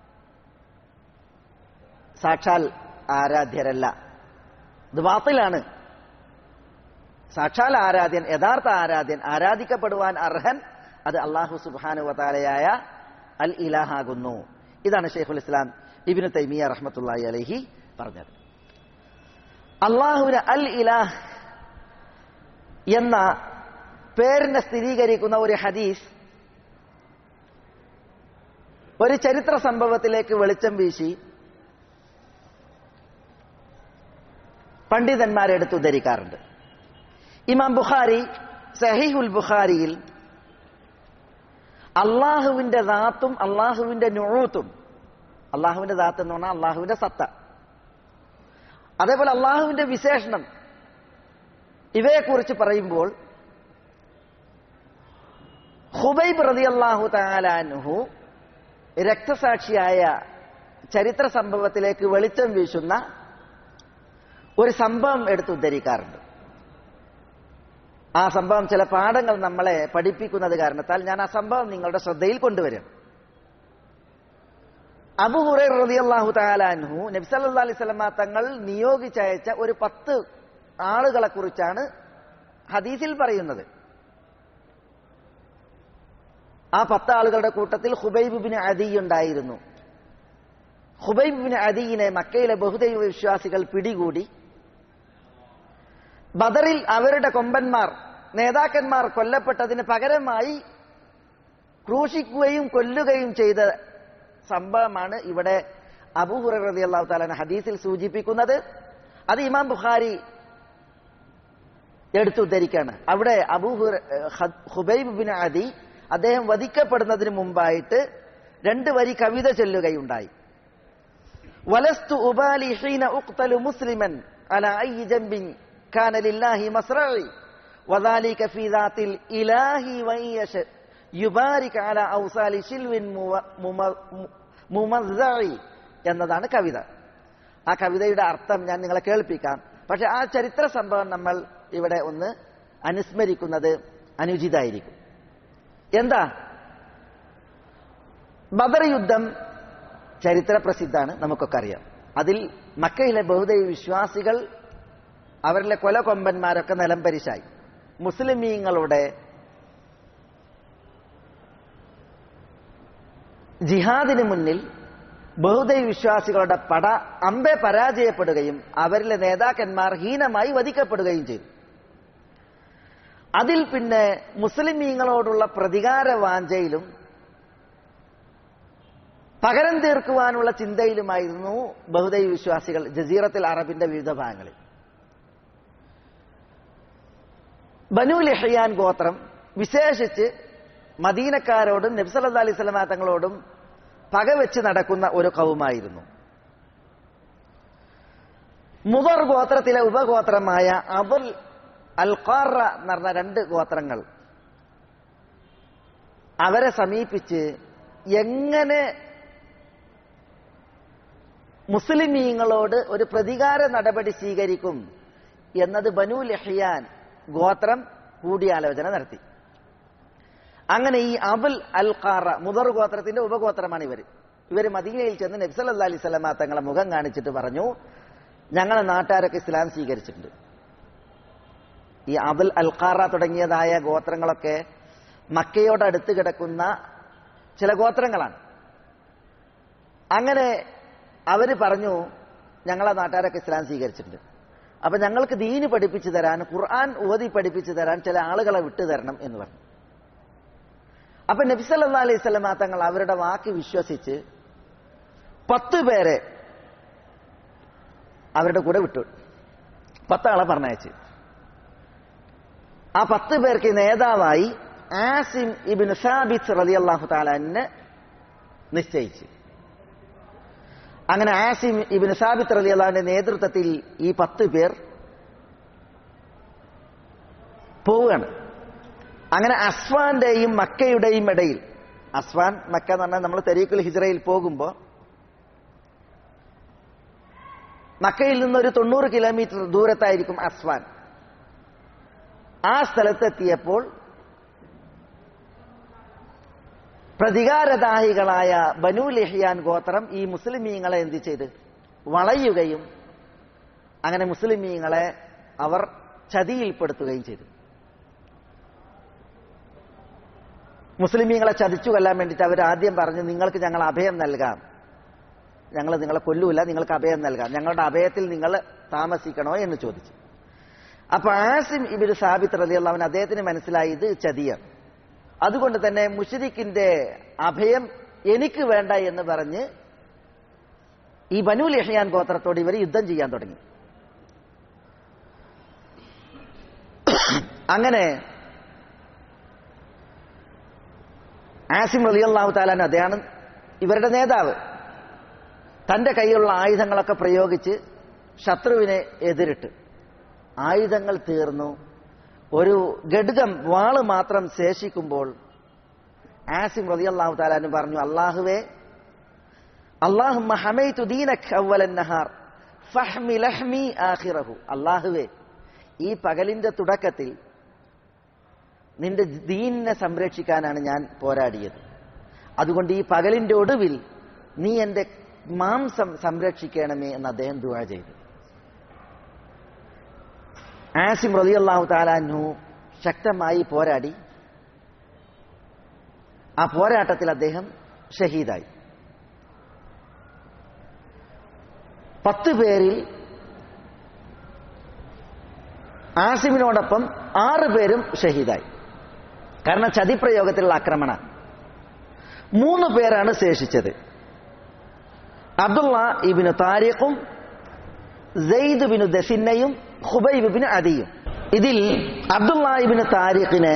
സാക്ഷാൽ ആരാധ്യരല്ല ഇത് ബാത്തിലാണ് സാക്ഷാൽ ആരാധ്യൻ യഥാർത്ഥ ആരാധ്യൻ ആരാധിക്കപ്പെടുവാൻ അർഹൻ അത് അള്ളാഹു സുബാനു വതാലയായ അൽ ഇലാഹാകുന്നു ഇതാണ് ഷെയ്ഖുൽ ഇസ്ലാം ഇബിനു തൈമിയ റഹ്മത്തുള്ളാഹി അലഹി പറഞ്ഞത് അള്ളാഹുവിന് അൽ ഇലാഹ് എന്ന പേരിനെ സ്ഥിരീകരിക്കുന്ന ഒരു ഹദീസ് ഒരു ചരിത്ര സംഭവത്തിലേക്ക് വെളിച്ചം വീശി പണ്ഡിതന്മാരെടുത്ത് ഉദ്ധരിക്കാറുണ്ട് ഇമാം ബുഖാരി സഹീഹുൽ ബുഖാരിയിൽ അള്ളാഹുവിന്റെ ദാത്തും അള്ളാഹുവിന്റെ നുഴൂത്തും അള്ളാഹുവിന്റെ ദാത്ത് എന്ന് പറഞ്ഞാൽ അള്ളാഹുവിന്റെ സത്ത അതേപോലെ അള്ളാഹുവിന്റെ വിശേഷണം ഇവയെക്കുറിച്ച് പറയുമ്പോൾ ഹുബൈബ് റതി അള്ളാഹു താലാൻഹു രക്തസാക്ഷിയായ ചരിത്ര സംഭവത്തിലേക്ക് വെളിച്ചം വീശുന്ന ഒരു സംഭവം എടുത്ത് ഉദ്ധരിക്കാറുണ്ട് ആ സംഭവം ചില പാഠങ്ങൾ നമ്മളെ പഠിപ്പിക്കുന്നത് കാരണത്താൽ ഞാൻ ആ സംഭവം നിങ്ങളുടെ ശ്രദ്ധയിൽ കൊണ്ടുവരും അബു ഹുറൈ റളിയല്ലാഹു തആലാൻഹു നബി സല്ലല്ലാഹു അലൈഹി വസല്ലമ തങ്ങൾ നിയോഗിച്ചയച്ച ഒരു പത്ത് ആളുകളെ കുറിച്ചാണ് ഹദീസിൽ പറയുന്നത് ആ പത്ത് ആളുകളുടെ കൂട്ടത്തിൽ ഹുബൈബ് ബിൻ അദി ഉണ്ടായിരുന്നു ഹുബൈബ് ബിൻ അദീനെ മക്കയിലെ ബഹുദൈവ വിശ്വാസികൾ പിടികൂടി ബദറിൽ അവരുടെ കൊമ്പന്മാർ നേതാക്കന്മാർ കൊല്ലപ്പെട്ടതിന് പകരമായി ക്രൂശിക്കുകയും കൊല്ലുകയും ചെയ്ത സംഭവമാണ് ഇവിടെ അബൂഹുറ റതി അള്ളാഹു താലാൻ ഹദീസിൽ സൂചിപ്പിക്കുന്നത് അത് ഇമാം ബുഖാരി എടുത്തുദ്ധരിക്കാണ് അവിടെ അബൂഹുർ ഹുബൈബ് ബിൻ അദി അദ്ദേഹം വധിക്കപ്പെടുന്നതിന് മുമ്പായിട്ട് രണ്ട് വരി കവിത ചൊല്ലുകയുണ്ടായി വലസ്തു ഉബാലി ഹീന ഉഖ്തലു മുസ്ലിമൻ അല ഐ ജംബിൻ കാന ലില്ലാഹി മസ്റഇ വദാലിക ഫീ ദാത്തിൽ ഇലാഹി വയശ യുബാരിക അല ഔസാലി ശിൽവിൻ മുമസ്സഇ എന്നതാണ് കവിത ആ കവിതയുടെ അർത്ഥം ഞാൻ നിങ്ങളെ കേൾപ്പിക്കാം പക്ഷെ ആ ചരിത്ര സംഭവം നമ്മൾ ഇവിടെ ഒന്ന് അനുസ്മരിക്കുന്നത് അനുചിതായിരിക്കും എന്താ ബദർ യുദ്ധം ചരിത്ര പ്രസിദ്ധാണ് നമുക്കൊക്കെ അറിയാം അതിൽ മക്കയിലെ ബഹുദൈവ വിശ്വാസികൾ അവരിലെ കൊലകൊമ്പന്മാരൊക്കെ നിലംപരിശായി മുസ്ലിമീങ്ങളുടെ ജിഹാദിന് മുന്നിൽ ബഹുദൈവ വിശ്വാസികളുടെ പട അമ്പെ പരാജയപ്പെടുകയും അവരിലെ നേതാക്കന്മാർ ഹീനമായി വധിക്കപ്പെടുകയും ചെയ്തു അതിൽ പിന്നെ മുസ്ലിമീങ്ങളോടുള്ള പ്രതികാര വാഞ്ചയിലും പകരം തീർക്കുവാനുള്ള ചിന്തയിലുമായിരുന്നു ബഹുദൈവ വിശ്വാസികൾ ജസീറത്തിൽ അറബിന്റെ വിവിധ ഭാഗങ്ങളിൽ ബനു ലഹയാൻ ഗോത്രം വിശേഷിച്ച് മദീനക്കാരോടും നബ്സല്ലാ അലൈഹി സ്വലമാ തങ്ങളോടും പകവെച്ച് നടക്കുന്ന ഒരു കവുമായിരുന്നു മുദർ ഗോത്രത്തിലെ ഉപഗോത്രമായ അബുൽ അൽഖാറ എന്ന് പറഞ്ഞ രണ്ട് ഗോത്രങ്ങൾ അവരെ സമീപിച്ച് എങ്ങനെ മുസ്ലിമീങ്ങളോട് ഒരു പ്രതികാര നടപടി സ്വീകരിക്കും എന്നത് ബനു ലഹിയാൻ ഗോത്രം കൂടിയാലോചന നടത്തി അങ്ങനെ ഈ അബുൽ അൽ ഖാറ മുദർ ഗോത്രത്തിന്റെ ഉപഗോത്രമാണ് ഇവർ ഇവർ മദീനയിൽ ചെന്ന് നബ്സല്ലാ അലൈഹി സ്വലമ തങ്ങളെ മുഖം കാണിച്ചിട്ട് പറഞ്ഞു ഞങ്ങളെ നാട്ടുകാരൊക്കെ ഇസ്ലാം സ്വീകരിച്ചിട്ടുണ്ട് ഈ അബുൽ അൽ ഖാറ തുടങ്ങിയതായ ഗോത്രങ്ങളൊക്കെ മക്കയോട് അടുത്ത് കിടക്കുന്ന ചില ഗോത്രങ്ങളാണ് അങ്ങനെ അവര് പറഞ്ഞു ഞങ്ങളെ നാട്ടുകാരൊക്കെ ഇസ്ലാം സ്വീകരിച്ചിട്ടുണ്ട് അപ്പൊ ഞങ്ങൾക്ക് ദീന് പഠിപ്പിച്ചു തരാൻ ഖുർആൻ ഓതി പഠിപ്പിച്ചു തരാൻ ചില ആളുകളെ വിട്ടു തരണം എന്ന് പറഞ്ഞു അപ്പൊ നബിസല്ലാ അലൈഹി സ്വലമ തങ്ങൾ അവരുടെ വാക്ക് വിശ്വസിച്ച് പത്ത് പേരെ അവരുടെ കൂടെ വിട്ടു പത്താളെ പറഞ്ഞയച്ച് ആ പത്ത് പേർക്ക് നേതാവായി ആസിം ഇബിൻ സാബിത്ത് റലി അള്ളാഹു താലാനെ നിശ്ചയിച്ചു അങ്ങനെ ആസിം ഇബിൻ സാബിത്ത് റലി അള്ളാഹുവിന്റെ നേതൃത്വത്തിൽ ഈ പത്ത് പേർ പോവുകയാണ് അങ്ങനെ അസ്വാന്റെയും മക്കയുടെയും ഇടയിൽ അസ്വാൻ മക്ക എന്ന് പറഞ്ഞാൽ നമ്മൾ തെരീഖുൽ ഹിജ്റയിൽ പോകുമ്പോൾ മക്കയിൽ നിന്നൊരു തൊണ്ണൂറ് കിലോമീറ്റർ ദൂരത്തായിരിക്കും അസ്വാൻ ആ സ്ഥലത്തെത്തിയപ്പോൾ പ്രതികാരദാഹികളായ ബനു ലഹിയാൻ ഗോത്രം ഈ മുസ്ലിമീങ്ങളെ എന്ത് ചെയ്ത് വളയുകയും അങ്ങനെ മുസ്ലിമീങ്ങളെ അവർ ചതിയിൽപ്പെടുത്തുകയും ചെയ്തു മുസ്ലിമീങ്ങളെ ചതിച്ചു കൊല്ലാൻ വേണ്ടിയിട്ട് അവർ ആദ്യം പറഞ്ഞു നിങ്ങൾക്ക് ഞങ്ങൾ അഭയം നൽകാം ഞങ്ങൾ നിങ്ങളെ കൊല്ലൂല നിങ്ങൾക്ക് അഭയം നൽകാം ഞങ്ങളുടെ അഭയത്തിൽ നിങ്ങൾ താമസിക്കണോ എന്ന് ചോദിച്ചു അപ്പൊ ആസിം ഇബിന് സാബിത്ത് റലി അള്ളാഹുവിന് അദ്ദേഹത്തിന് മനസ്സിലായി ഇത് ചതിയാണ് അതുകൊണ്ട് തന്നെ മുഷരിക്കിന്റെ അഭയം എനിക്ക് വേണ്ട എന്ന് പറഞ്ഞ് ഈ ബനു ലഹിയാൻ ഗോത്രത്തോട് ഇവർ യുദ്ധം ചെയ്യാൻ തുടങ്ങി അങ്ങനെ ആസിം റലി അള്ളാഹു താലാൻ അദ്ദേഹമാണ് ഇവരുടെ നേതാവ് തന്റെ കയ്യിലുള്ള ആയുധങ്ങളൊക്കെ പ്രയോഗിച്ച് ശത്രുവിനെ എതിരിട്ട് ആയുധങ്ങൾ തീർന്നു ഒരു ഘടകം വാള് മാത്രം ശേഷിക്കുമ്പോൾ ആസിം റതി അള്ളാഹു താലാന് പറഞ്ഞു അള്ളാഹുവേ അള്ളാഹുവേ ഈ പകലിന്റെ തുടക്കത്തിൽ നിന്റെ ദീനിനെ സംരക്ഷിക്കാനാണ് ഞാൻ പോരാടിയത് അതുകൊണ്ട് ഈ പകലിന്റെ ഒടുവിൽ നീ എന്റെ മാംസം സംരക്ഷിക്കണമേ എന്ന് അദ്ദേഹം ദുവാ ചെയ്തു ആസിം റതി അള്ളാഹു താലാൻഹു ശക്തമായി പോരാടി ആ പോരാട്ടത്തിൽ അദ്ദേഹം ഷഹീദായി പത്ത് പേരിൽ ആസിമിനോടൊപ്പം ആറ് പേരും ഷഹീദായി കാരണം ചതിപ്രയോഗത്തിലുള്ള ആക്രമണ മൂന്ന് പേരാണ് ശേഷിച്ചത് അബ്ദുള്ള ഇബിന് താരിഖും സെയ്ദ് ബിനു ദസിന്നയും ഹുബൈബ് ബിന് അദിയും ഇതിൽ അബ്ദുള്ള ഇബിന് താരിഖിനെ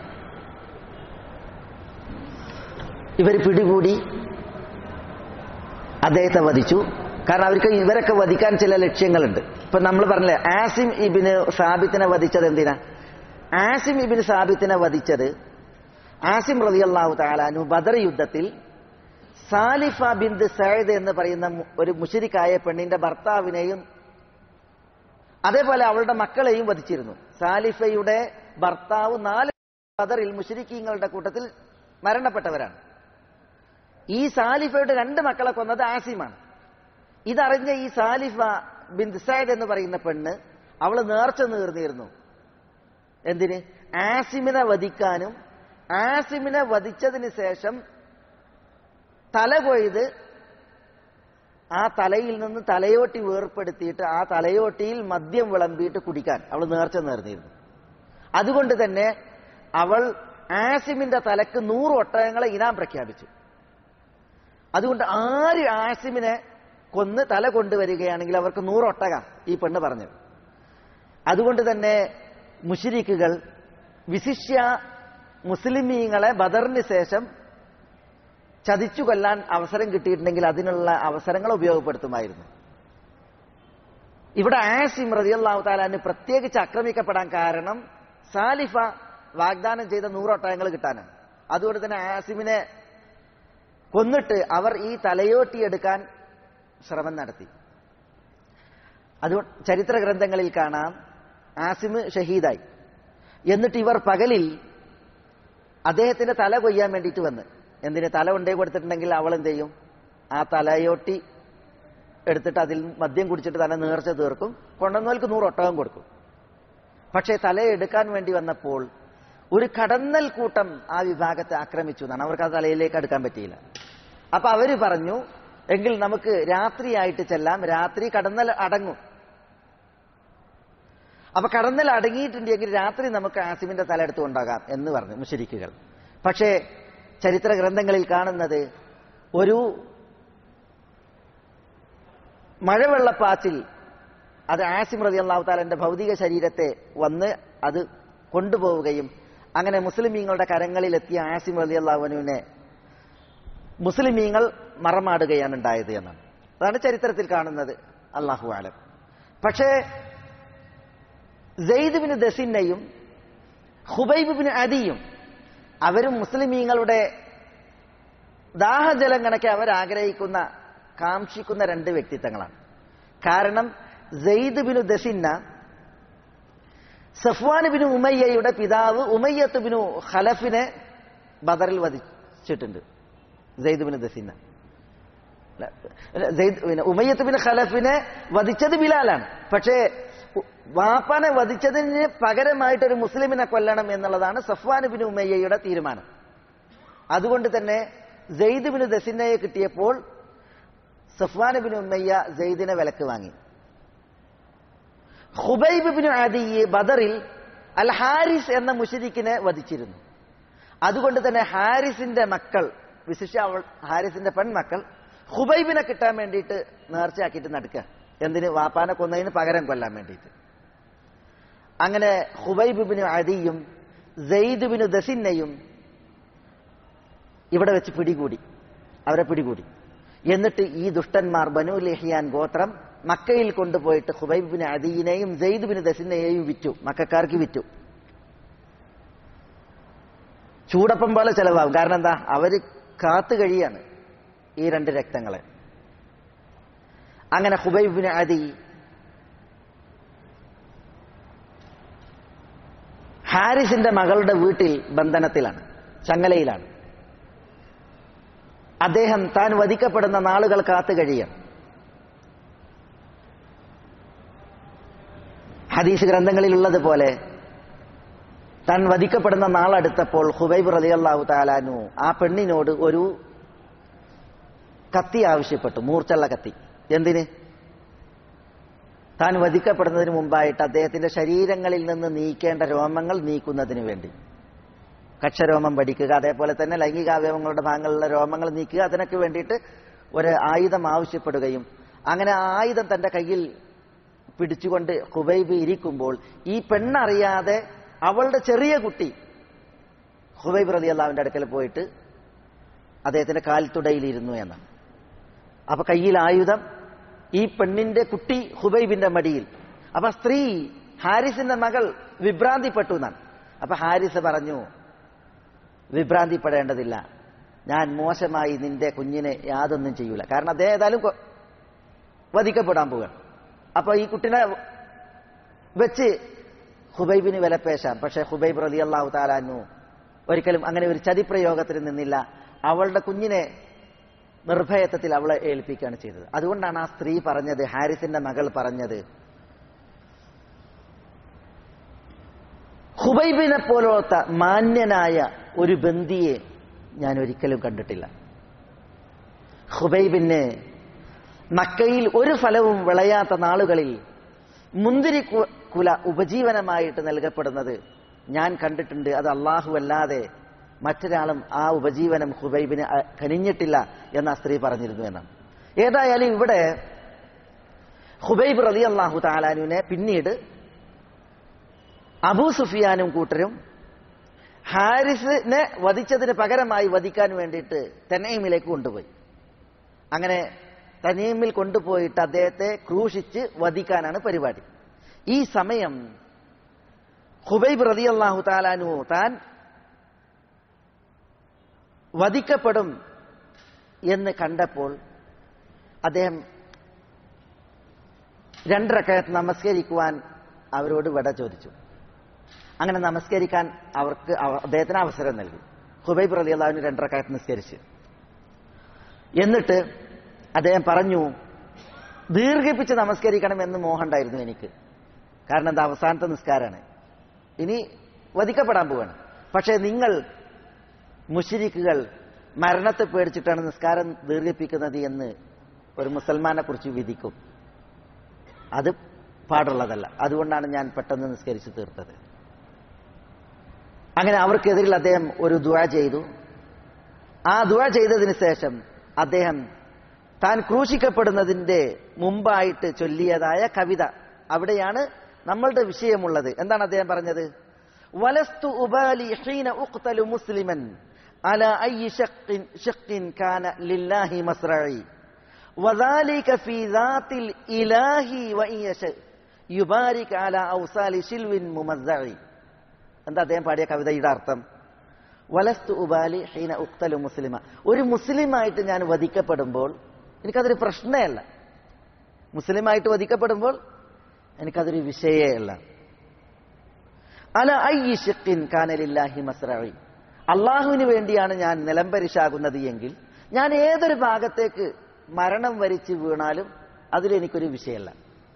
ഇവർ പിടികൂടി അദ്ദേഹത്തെ വധിച്ചു കാരണം അവർക്ക് ഇവരൊക്കെ വധിക്കാൻ ചില ലക്ഷ്യങ്ങളുണ്ട് ഇപ്പൊ നമ്മൾ പറഞ്ഞില്ലേ ആസിം ഇബിന് സാബിത്തിനെ വധിച്ചത് എന്തിനാ ആസിം ഇബിന് സാബിത്തിനെ വധിച്ചത് ആസിം റതി അള്ളാഹു താലാനു ബദർ യുദ്ധത്തിൽ സാലിഫ ബിന്ദ് സയദ് എന്ന് പറയുന്ന മു- ഒരു മുഷിരിക്കായ പെണ്ണിന്റെ ഭർത്താവിനെയും അതേപോലെ അവളുടെ മക്കളെയും വധിച്ചിരുന്നു സാലിഫയുടെ ഭർത്താവ് നാല് ബദറിൽ മുഷിരിക്കീങ്ങളുടെ കൂട്ടത്തിൽ മരണപ്പെട്ടവരാണ് ഈ സാലിഫയുടെ രണ്ട് മക്കളെ കൊന്നത് ആസിമാണ് ഇതറിഞ്ഞ ഈ സാലിഫ ബിൻ സൈദ് എന്ന് പറയുന്ന പെണ്ണ് അവള് നേർച്ച നേർന്നിരുന്നു എന്തിന് ആസിമിനെ വധിക്കാനും ആസിമിനെ വധിച്ചതിന് ശേഷം തല കൊയ്ത് ആ തലയിൽ നിന്ന് തലയോട്ടി വേർപ്പെടുത്തിയിട്ട് ആ തലയോട്ടിയിൽ മദ്യം വിളമ്പിയിട്ട് കുടിക്കാൻ അവൾ നേർച്ച നേർന്നിരുന്നു അതുകൊണ്ട് തന്നെ അവൾ ആസിമിന്റെ തലക്ക് നൂറ് ഒട്ടകങ്ങളെ ഇനാം പ്രഖ്യാപിച്ചു അതുകൊണ്ട് ആര് ആസിമിനെ കൊന്ന് തല കൊണ്ടുവരികയാണെങ്കിൽ അവർക്ക് നൂറൊട്ടക ഈ പെണ്ണ് പറഞ്ഞത് അതുകൊണ്ട് തന്നെ മുഷിരിക്കുകൾ വിശിഷ്യ മുസ്ലിമീങ്ങളെ ബദറിന് ശേഷം ചതിച്ചു കൊല്ലാൻ അവസരം കിട്ടിയിട്ടുണ്ടെങ്കിൽ അതിനുള്ള അവസരങ്ങൾ ഉപയോഗപ്പെടുത്തുമായിരുന്നു ഇവിടെ ആസിം റതിയല്ലാഹു താലാന് പ്രത്യേകിച്ച് ആക്രമിക്കപ്പെടാൻ കാരണം സാലിഫ വാഗ്ദാനം ചെയ്ത നൂറൊട്ടകങ്ങൾ കിട്ടാനാണ് അതുകൊണ്ട് തന്നെ ആസിമിനെ കൊന്നിട്ട് അവർ ഈ തലയോട്ടിയെടുക്കാൻ ശ്രമം നടത്തി അതുകൊണ്ട് ചരിത്ര ഗ്രന്ഥങ്ങളിൽ കാണാം ആസിമ് ഷഹീദായി എന്നിട്ട് ഇവർ പകലിൽ അദ്ദേഹത്തിന്റെ തല കൊയ്യാൻ വേണ്ടിയിട്ട് വന്ന് എന്തിന് തല കൊണ്ടേ കൊടുത്തിട്ടുണ്ടെങ്കിൽ അവൾ എന്ത് ചെയ്യും ആ തലയോട്ടി എടുത്തിട്ട് അതിൽ മദ്യം കുടിച്ചിട്ട് തല നേർച്ച തീർക്കും കൊണ്ടുവന്നവർക്ക് നൂറ് ഒട്ടകം കൊടുക്കും പക്ഷേ തല എടുക്കാൻ വേണ്ടി വന്നപ്പോൾ ഒരു കടന്നൽ കൂട്ടം ആ വിഭാഗത്തെ ആക്രമിച്ചു എന്നാണ് അവർക്ക് ആ തലയിലേക്ക് അടുക്കാൻ പറ്റിയില്ല അപ്പൊ അവര് പറഞ്ഞു എങ്കിൽ നമുക്ക് രാത്രിയായിട്ട് ചെല്ലാം രാത്രി കടന്നൽ അടങ്ങും അപ്പൊ കടന്നൽ അടങ്ങിയിട്ടുണ്ടെങ്കിൽ രാത്രി നമുക്ക് ആസിമിന്റെ തല എടുത്തു കൊണ്ടാകാം എന്ന് പറഞ്ഞു മുഷരിക്കുകൾ പക്ഷേ ചരിത്ര ഗ്രന്ഥങ്ങളിൽ കാണുന്നത് ഒരു മഴവെള്ളപ്പാച്ചിൽ അത് ആസിം റതി അള്ളാഹു താലന്റെ ഭൗതിക ശരീരത്തെ വന്ന് അത് കൊണ്ടുപോവുകയും അങ്ങനെ മുസ്ലിമീങ്ങളുടെ കരങ്ങളിലെത്തിയ ആസിം റതി അള്ളാഹുവിനെ മുസ്ലിമീങ്ങൾ മറമാടുകയാണ് ഉണ്ടായത് എന്നാണ് അതാണ് ചരിത്രത്തിൽ കാണുന്നത് അള്ളാഹു ആലം പക്ഷേ സെയ്ദുബിന് ദസിന്നയും ഹുബൈബിന് അദിയും അവരും മുസ്ലിമീങ്ങളുടെ ദാഹജലം കണക്കെ അവർ ആഗ്രഹിക്കുന്ന കാക്ഷിക്കുന്ന രണ്ട് വ്യക്തിത്വങ്ങളാണ് കാരണം സെയ്ദ് ബിനു ദസിന്ന സഫ്വാൻ ബിനു ഉമയ്യയുടെ പിതാവ് ഉമയ്യത്ത് ബിനു ഖലഫിനെ ബദറിൽ വധിച്ചിട്ടുണ്ട് സെയ്ദ് ബിനു ദസിന്ന അല്ല, അല്ല, സെയ്ദ് പിന്നെ ഉമയ്യത്ത് ബിൻ ഖലഫിനെ വധിച്ചത് ബിലാലാണ് പക്ഷേ ഉ- വാപ്പാനെ വധിച്ചതിന് പകരമായിട്ട് ഒരു മുസ്ലിമിനെ കൊല്ലണം എന്നുള്ളതാണ് സഫ്വാൻ ബിൻ ഉമയ്യയുടെ തീരുമാനം അതുകൊണ്ട് തന്നെ സെയ്ദ് ബിൻ ദസിന്നയെ കിട്ടിയപ്പോൾ സഫ്വാൻ ബിൻ ഉമ്മയ്യ സെയ്ദിനെ വിലക്ക് വാങ്ങി ഹുബൈബ് ബിൻ അദി ബദറിൽ അൽ ഹാരിസ് എന്ന മുഷരിക്കിനെ വധിച്ചിരുന്നു അതുകൊണ്ട് തന്നെ ഹാരിസിന്റെ മക്കൾ വിശിഷ്യ അവൾ ഹാരിസിന്റെ പെൺമക്കൾ ഹുബൈബിനെ കിട്ടാൻ വേണ്ടിയിട്ട് നേർച്ചയാക്കിയിട്ട് നടക്കുക എന്തിന് വാപ്പാനെ കൊന്നതിന് പകരം കൊല്ലാൻ വേണ്ടിയിട്ട് അങ്ങനെ ഹുബൈബ് ബിൻ അദിയും സെയ്ദ് ബിൻ ദസിന്നയും ഇവിടെ വെച്ച് പിടികൂടി അവരെ പിടികൂടി എന്നിട്ട് ഈ ദുഷ്ടന്മാർ ബനു ലെഹിയാൻ ഗോത്രം മക്കയിൽ കൊണ്ടുപോയിട്ട് ഹുബൈബ് ബിൻ അദീനെയും സെയ്ദ് ബിൻ ദസിനെയും വിറ്റു മക്കാർക്ക് വിറ്റു ചൂടപ്പം പോലെ ചെലവാകും കാരണം എന്താ അവര് കാത്തു കഴിയാണ് ഈ രണ്ട് രക്തങ്ങളെ അങ്ങനെ ഹുബൈബ് ബിൻ അദി ഹാരിസിന്റെ മകളുടെ വീട്ടിൽ ബന്ധനത്തിലാണ് ചങ്ങലയിലാണ് അദ്ദേഹം താൻ വധിക്കപ്പെടുന്ന നാളുകൾ കാത്തു കഴിയാണ് ഹദീസ് ഗ്രന്ഥങ്ങളിലുള്ളതുപോലെ താൻ വധിക്കപ്പെടുന്ന നാളടുത്തപ്പോൾ ഹുബൈബ് റളിയല്ലാഹു താലാനു ആ പെണ്ണിനോട് ഒരു കത്തി ആവശ്യപ്പെട്ടു മൂർച്ചുള്ള കത്തി എന്തിന് താൻ വധിക്കപ്പെടുന്നതിന് മുമ്പായിട്ട് അദ്ദേഹത്തിന്റെ ശരീരങ്ങളിൽ നിന്ന് നീക്കേണ്ട രോമങ്ങൾ നീക്കുന്നതിന് വേണ്ടി കക്ഷരോമം പഠിക്കുക അതേപോലെ തന്നെ ലൈംഗികാവയവങ്ങളുടെ ഭാഗങ്ങളിലുള്ള രോമങ്ങൾ നീക്കുക അതിനൊക്കെ വേണ്ടിയിട്ട് ഒരു ആയുധം ആവശ്യപ്പെടുകയും അങ്ങനെ ആ ആയുധം തന്റെ കയ്യിൽ പിടിച്ചുകൊണ്ട് ഹുബൈബ് ഇരിക്കുമ്പോൾ ഈ പെണ്ണറിയാതെ അവളുടെ ചെറിയ കുട്ടി ഹുബൈബ് റതി അള്ളാവിന്റെ അടുക്കൽ പോയിട്ട് അദ്ദേഹത്തിന്റെ കാൽത്തുടയിലിരുന്നു എന്നാണ് അപ്പൊ കയ്യിൽ ആയുധം ഈ പെണ്ണിന്റെ കുട്ടി ഹുബൈബിന്റെ മടിയിൽ അപ്പൊ സ്ത്രീ ഹാരിസിന്റെ മകൾ വിഭ്രാന്തിപ്പെട്ടു എന്നാണ് അപ്പൊ ഹാരിസ് പറഞ്ഞു വിഭ്രാന്തിപ്പെടേണ്ടതില്ല ഞാൻ മോശമായി നിന്റെ കുഞ്ഞിനെ യാതൊന്നും ചെയ്യൂല കാരണം അദ്ദേഹം ഏതായാലും കൊ- വധിക്കപ്പെടാൻ പോവുകയാണ് അപ്പൊ ഈ കുട്ടിനെ വെച്ച് ഹുബൈബിന് വിലപേശാം പക്ഷെ ഹുബൈബ് റലി അള്ളാഹു താലാനു ഒരിക്കലും അങ്ങനെ ഒരു ചതിപ്രയോഗത്തിന് നിന്നില്ല അവളുടെ കുഞ്ഞിനെ നിർഭയത്വത്തിൽ അവളെ ഏൽപ്പിക്കുകയാണ് ചെയ്തത് അതുകൊണ്ടാണ് ആ സ്ത്രീ പറഞ്ഞത് ഹാരിസിന്റെ മകൾ പറഞ്ഞത് ഹുബൈബിനെ പോലത്തെ മാന്യനായ ഒരു ബന്ദിയെ ഞാൻ ഒരിക്കലും കണ്ടിട്ടില്ല ഹുബൈബിന് മക്കയിൽ ഒരു ഫലവും വിളയാത്ത നാളുകളിൽ മുന്തിരി കു- കുല ഉപജീവനമായിട്ട് നൽകപ്പെടുന്നത് ഞാൻ കണ്ടിട്ടുണ്ട് അത് അള്ളാഹു അല്ലാതെ മറ്റൊരാളും ആ ഉപജീവനം ഹുബൈബിന് അ- കനിഞ്ഞിട്ടില്ല എന്ന ആ സ്ത്രീ പറഞ്ഞിരുന്നു എന്നാണ് ഏതായാലും ഇവിടെ ഹുബൈബ് റലി അള്ളാഹു താലാനുവിനെ പിന്നീട് അബൂ സുഫിയാനും കൂട്ടരും ഹാരിസിനെ വധിച്ചതിന് പകരമായി വധിക്കാൻ വേണ്ടിയിട്ട് തെനീമിലേക്ക് കൊണ്ടുപോയി അങ്ങനെ തനീമിൽ കൊണ്ടുപോയിട്ട് അദ്ദേഹത്തെ ക്രൂശിച്ച് വധിക്കാനാണ് പരിപാടി ഈ സമയം ഹുബൈബ് റതി അള്ളാഹു താലാനു താൻ വധിക്കപ്പെടും എന്ന് കണ്ടപ്പോൾ അദ്ദേഹം രണ്ടരക്കയത്ത് നമസ്കരിക്കുവാൻ അവരോട് വിട ചോദിച്ചു അങ്ങനെ നമസ്കരിക്കാൻ അവർക്ക് അവ- അദ്ദേഹത്തിന് അവസരം നൽകി ഹുബൈബ് റലി അള്ളാഹുവിന് രണ്ടരക്കായത്ത് നിസ്കരിച്ച് എന്നിട്ട് അദ്ദേഹം പറഞ്ഞു ദീർഘിപ്പിച്ച് നമസ്കരിക്കണം എന്ന് മോഹമുണ്ടായിരുന്നു എനിക്ക് കാരണം എന്താ അവസാനത്തെ നിസ്കാരമാണ് ഇനി വധിക്കപ്പെടാൻ പോവാണ് പക്ഷേ നിങ്ങൾ മുഷിരിക്കുകൾ മരണത്തെ പേടിച്ചിട്ടാണ് നിസ്കാരം ദീർഘിപ്പിക്കുന്നത് എന്ന് ഒരു മുസൽമാനെ കുറിച്ച് വിധിക്കും അത് പാടുള്ളതല്ല അതുകൊണ്ടാണ് ഞാൻ പെട്ടെന്ന് നിസ്കരിച്ച് തീർത്തത് അങ്ങനെ അവർക്കെതിരിൽ അദ്ദേഹം ഒരു ദുവ ചെയ്തു ആ ദുവ ചെയ്തതിന് ശേഷം അദ്ദേഹം താൻ ക്രൂശിക്കപ്പെടുന്നതിന്റെ മുമ്പായിട്ട് ചൊല്ലിയതായ കവിത അവിടെയാണ് നമ്മളുടെ വിഷയമുള്ളത് എന്താണ് അദ്ദേഹം പറഞ്ഞത് വലസ്തു ഉബാലി ഹീന ഉഖ്തലു മുസ്ലിമൻ അല അയ്യി ഷഖ്ഇൻ ഷഖ്ഇൻ കാന ലില്ലാഹി മസ്റഈ وذلك في ذات الإله وإن يشاء يبارك على أوصال شلو ممزع എന്താ അദ്ദേഹം പാടിയ കവിതയുടെ അർത്ഥം വലസ്തു ഉബാലി ഹീന ഉക്തലു മുസ്ലിമ ഒരു മുസ്ലിമായിട്ട് ഞാൻ വധിക്കപ്പെടുമ്പോൾ എനിക്കതൊരു പ്രശ്നമല്ല മുസ്ലിമായിട്ട് വധിക്കപ്പെടുമ്പോൾ എനിക്കതൊരു വിഷയമല്ല അല ഐഷിഖിൻ കാനലില്ലാഹി മസ്രഈ അള്ളാഹുവിന് വേണ്ടിയാണ് ഞാൻ നിലംപരിശാകുന്നത് എങ്കിൽ ഞാൻ ഏതൊരു ഭാഗത്തേക്ക് മരണം വരിച്ച് വീണാലും അതിലെനിക്കൊരു വിഷയമല്ല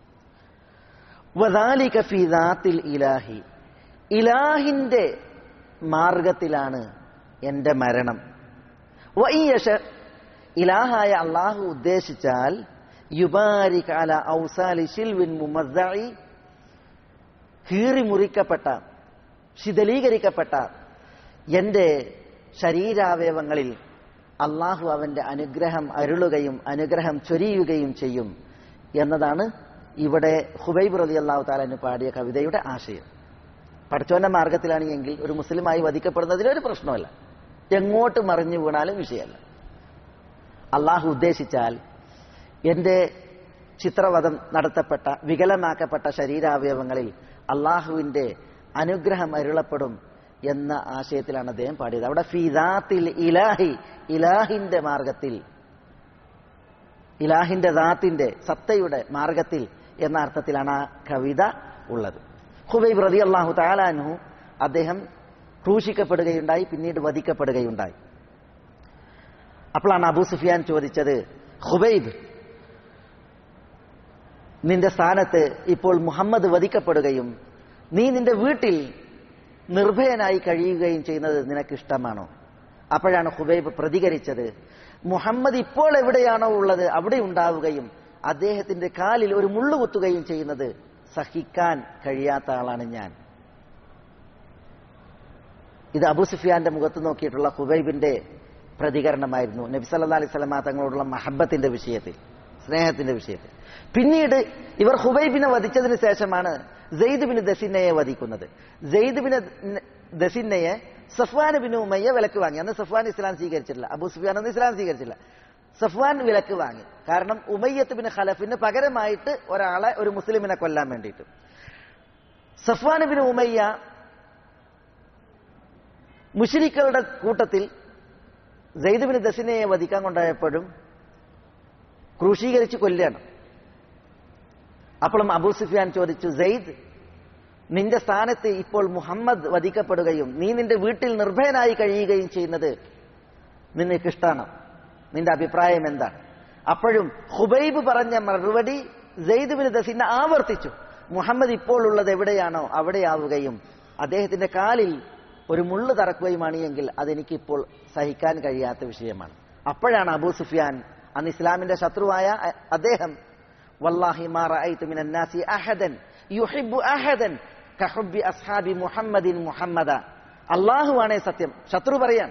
വദാലിക ഫീ ദാത്തിൽ ഇലാഹി ഇലാഹിന്റെ മാർഗത്തിലാണ് എന്റെ മരണം വയ്യഷ ഇലാഹായ അള്ളാഹു ഉദ്ദേശിച്ചാൽ യുബാരിക് അല ഔസാലി ഷിൽവിൻ മുമസ്സഇ കീറി മുറിക്കപ്പെട്ട ശിഥലീകരിക്കപ്പെട്ട എന്റെ ശരീരാവയവങ്ങളിൽ അള്ളാഹു അവന്റെ അനുഗ്രഹം അരുളുകയും അനുഗ്രഹം ചൊരിയുകയും ചെയ്യും എന്നതാണ് ഇവിടെ ഹുബൈബ് റലി അള്ളാഹു താലാന് പാടിയ കവിതയുടെ ആശയം പഠിച്ചോന്റെ മാർഗത്തിലാണ് എങ്കിൽ ഒരു മുസ്ലിമായി വധിക്കപ്പെടുന്നതിൽ ഒരു പ്രശ്നമല്ല എങ്ങോട്ട് മറിഞ്ഞു വീണാലും വിഷയമല്ല അള്ളാഹു ഉദ്ദേശിച്ചാൽ എന്റെ ചിത്രവധം നടത്തപ്പെട്ട വികലമാക്കപ്പെട്ട ശരീരാവയവങ്ങളിൽ അള്ളാഹുവിന്റെ അനുഗ്രഹം അരുളപ്പെടും എന്ന ആശയത്തിലാണ് അദ്ദേഹം പാടിയത് അവിടെ ഫിദാത്തിൽ ഇലാഹി ഇലാഹിന്റെ മാർഗത്തിൽ ഇലാഹിന്റെ ദാത്തിന്റെ സത്തയുടെ മാർഗത്തിൽ എന്ന അർത്ഥത്തിലാണ് ആ കവിത ഉള്ളത് ഹുബൈബ് റതി അള്ളാഹു താലാൻഹു അദ്ദേഹം ക്രൂശിക്കപ്പെടുകയുണ്ടായി പിന്നീട് വധിക്കപ്പെടുകയുണ്ടായി അപ്പോഴാണ് അബൂ സുഫിയാൻ ചോദിച്ചത് ഹുബൈബ് നിന്റെ സ്ഥാനത്ത് ഇപ്പോൾ മുഹമ്മദ് വധിക്കപ്പെടുകയും നീ നിന്റെ വീട്ടിൽ നിർഭയനായി കഴിയുകയും ചെയ്യുന്നത് നിനക്ക് ഇഷ്ടമാണോ അപ്പോഴാണ് ഹുബൈബ് പ്രതികരിച്ചത് മുഹമ്മദ് ഇപ്പോൾ എവിടെയാണോ ഉള്ളത് അവിടെ ഉണ്ടാവുകയും അദ്ദേഹത്തിന്റെ കാലിൽ ഒരു മുള്ളു കുത്തുകയും ചെയ്യുന്നത് സഹിക്കാൻ കഴിയാത്ത ആളാണ് ഞാൻ ഇത് അബു സുഫിയാന്റെ മുഖത്ത് നോക്കിയിട്ടുള്ള ഹുബൈബിന്റെ പ്രതികരണമായിരുന്നു നബി സല്ലാ അലൈഹി സ്വലമ തങ്ങളോടുള്ള മഹബത്തിന്റെ വിഷയത്തിൽ സ്നേഹത്തിന്റെ വിഷയത്തിൽ പിന്നീട് ഇവർ ഹുബൈബിനെ വധിച്ചതിന് ശേഷമാണ് സെയ്ദ് ബിൻ ദസിന്നയെ വധിക്കുന്നത് സെയ്ദ് ബിൻ ദസിന്നയെ സഫ്വാൻ ബിൻ ഉമയ്യ വിലക്ക് വാങ്ങി അന്ന് സഫ്വാൻ ഇസ്ലാം സ്വീകരിച്ചിട്ടില്ല അബു സുഫിയാൻ അന്ന് ഇസ്ലാം സ്വീകരിച്ചില്ല സഫ്വാൻ വിലക്ക് വാങ്ങി കാരണം ഉമയ്യത്ത് ബിൻ ഖലഫിന് പകരമായിട്ട് ഒരാളെ ഒരു മുസ്ലിമിനെ കൊല്ലാൻ വേണ്ടിയിട്ട് സഫ്വാൻ ബിൻ ഉമയ്യ മുഷിരിക്കളുടെ കൂട്ടത്തിൽ സെയ്ദ് ബിൻ ദസിനയെ വധിക്കാൻ കൊണ്ടായപ്പോഴും ക്രൂശീകരിച്ച് കൊല്ലുകയാണ് അപ്പോഴും അബൂ സുഫിയാൻ ചോദിച്ചു സെയ്ദ് നിന്റെ സ്ഥാനത്ത് ഇപ്പോൾ മുഹമ്മദ് വധിക്കപ്പെടുകയും നീ നിന്റെ വീട്ടിൽ നിർഭയനായി കഴിയുകയും ചെയ്യുന്നത് നിനക്ക് ഇഷ്ടമാണ് നിന്റെ അഭിപ്രായം എന്താണ് അപ്പോഴും ഹുബൈബ് പറഞ്ഞ മറുപടി സെയ്ദ് ബിൻ ദസിന ആവർത്തിച്ചു മുഹമ്മദ് ഇപ്പോൾ ഉള്ളത് എവിടെയാണോ അവിടെയാവുകയും അദ്ദേഹത്തിന്റെ കാലിൽ ഒരു മുള്ളു തറക്കുകയുമാണ് എങ്കിൽ അതെനിക്കിപ്പോൾ സഹിക്കാൻ കഴിയാത്ത വിഷയമാണ് അപ്പോഴാണ് അബൂ സുഫിയാൻ അന്ന് ഇസ്ലാമിന്റെ ശത്രുവായ അദ്ദേഹം വല്ലാഹി മാ റഅയ്തു മിനൻ നാസി അഹദൻ യുഹിബ്ബു അഹദൻ കഹുബ്ബി അസ്ഹാബി മുഹമ്മദിൻ മുഹമ്മദ അള്ളാഹുവാണേ സത്യം ശത്രു പറയാൻ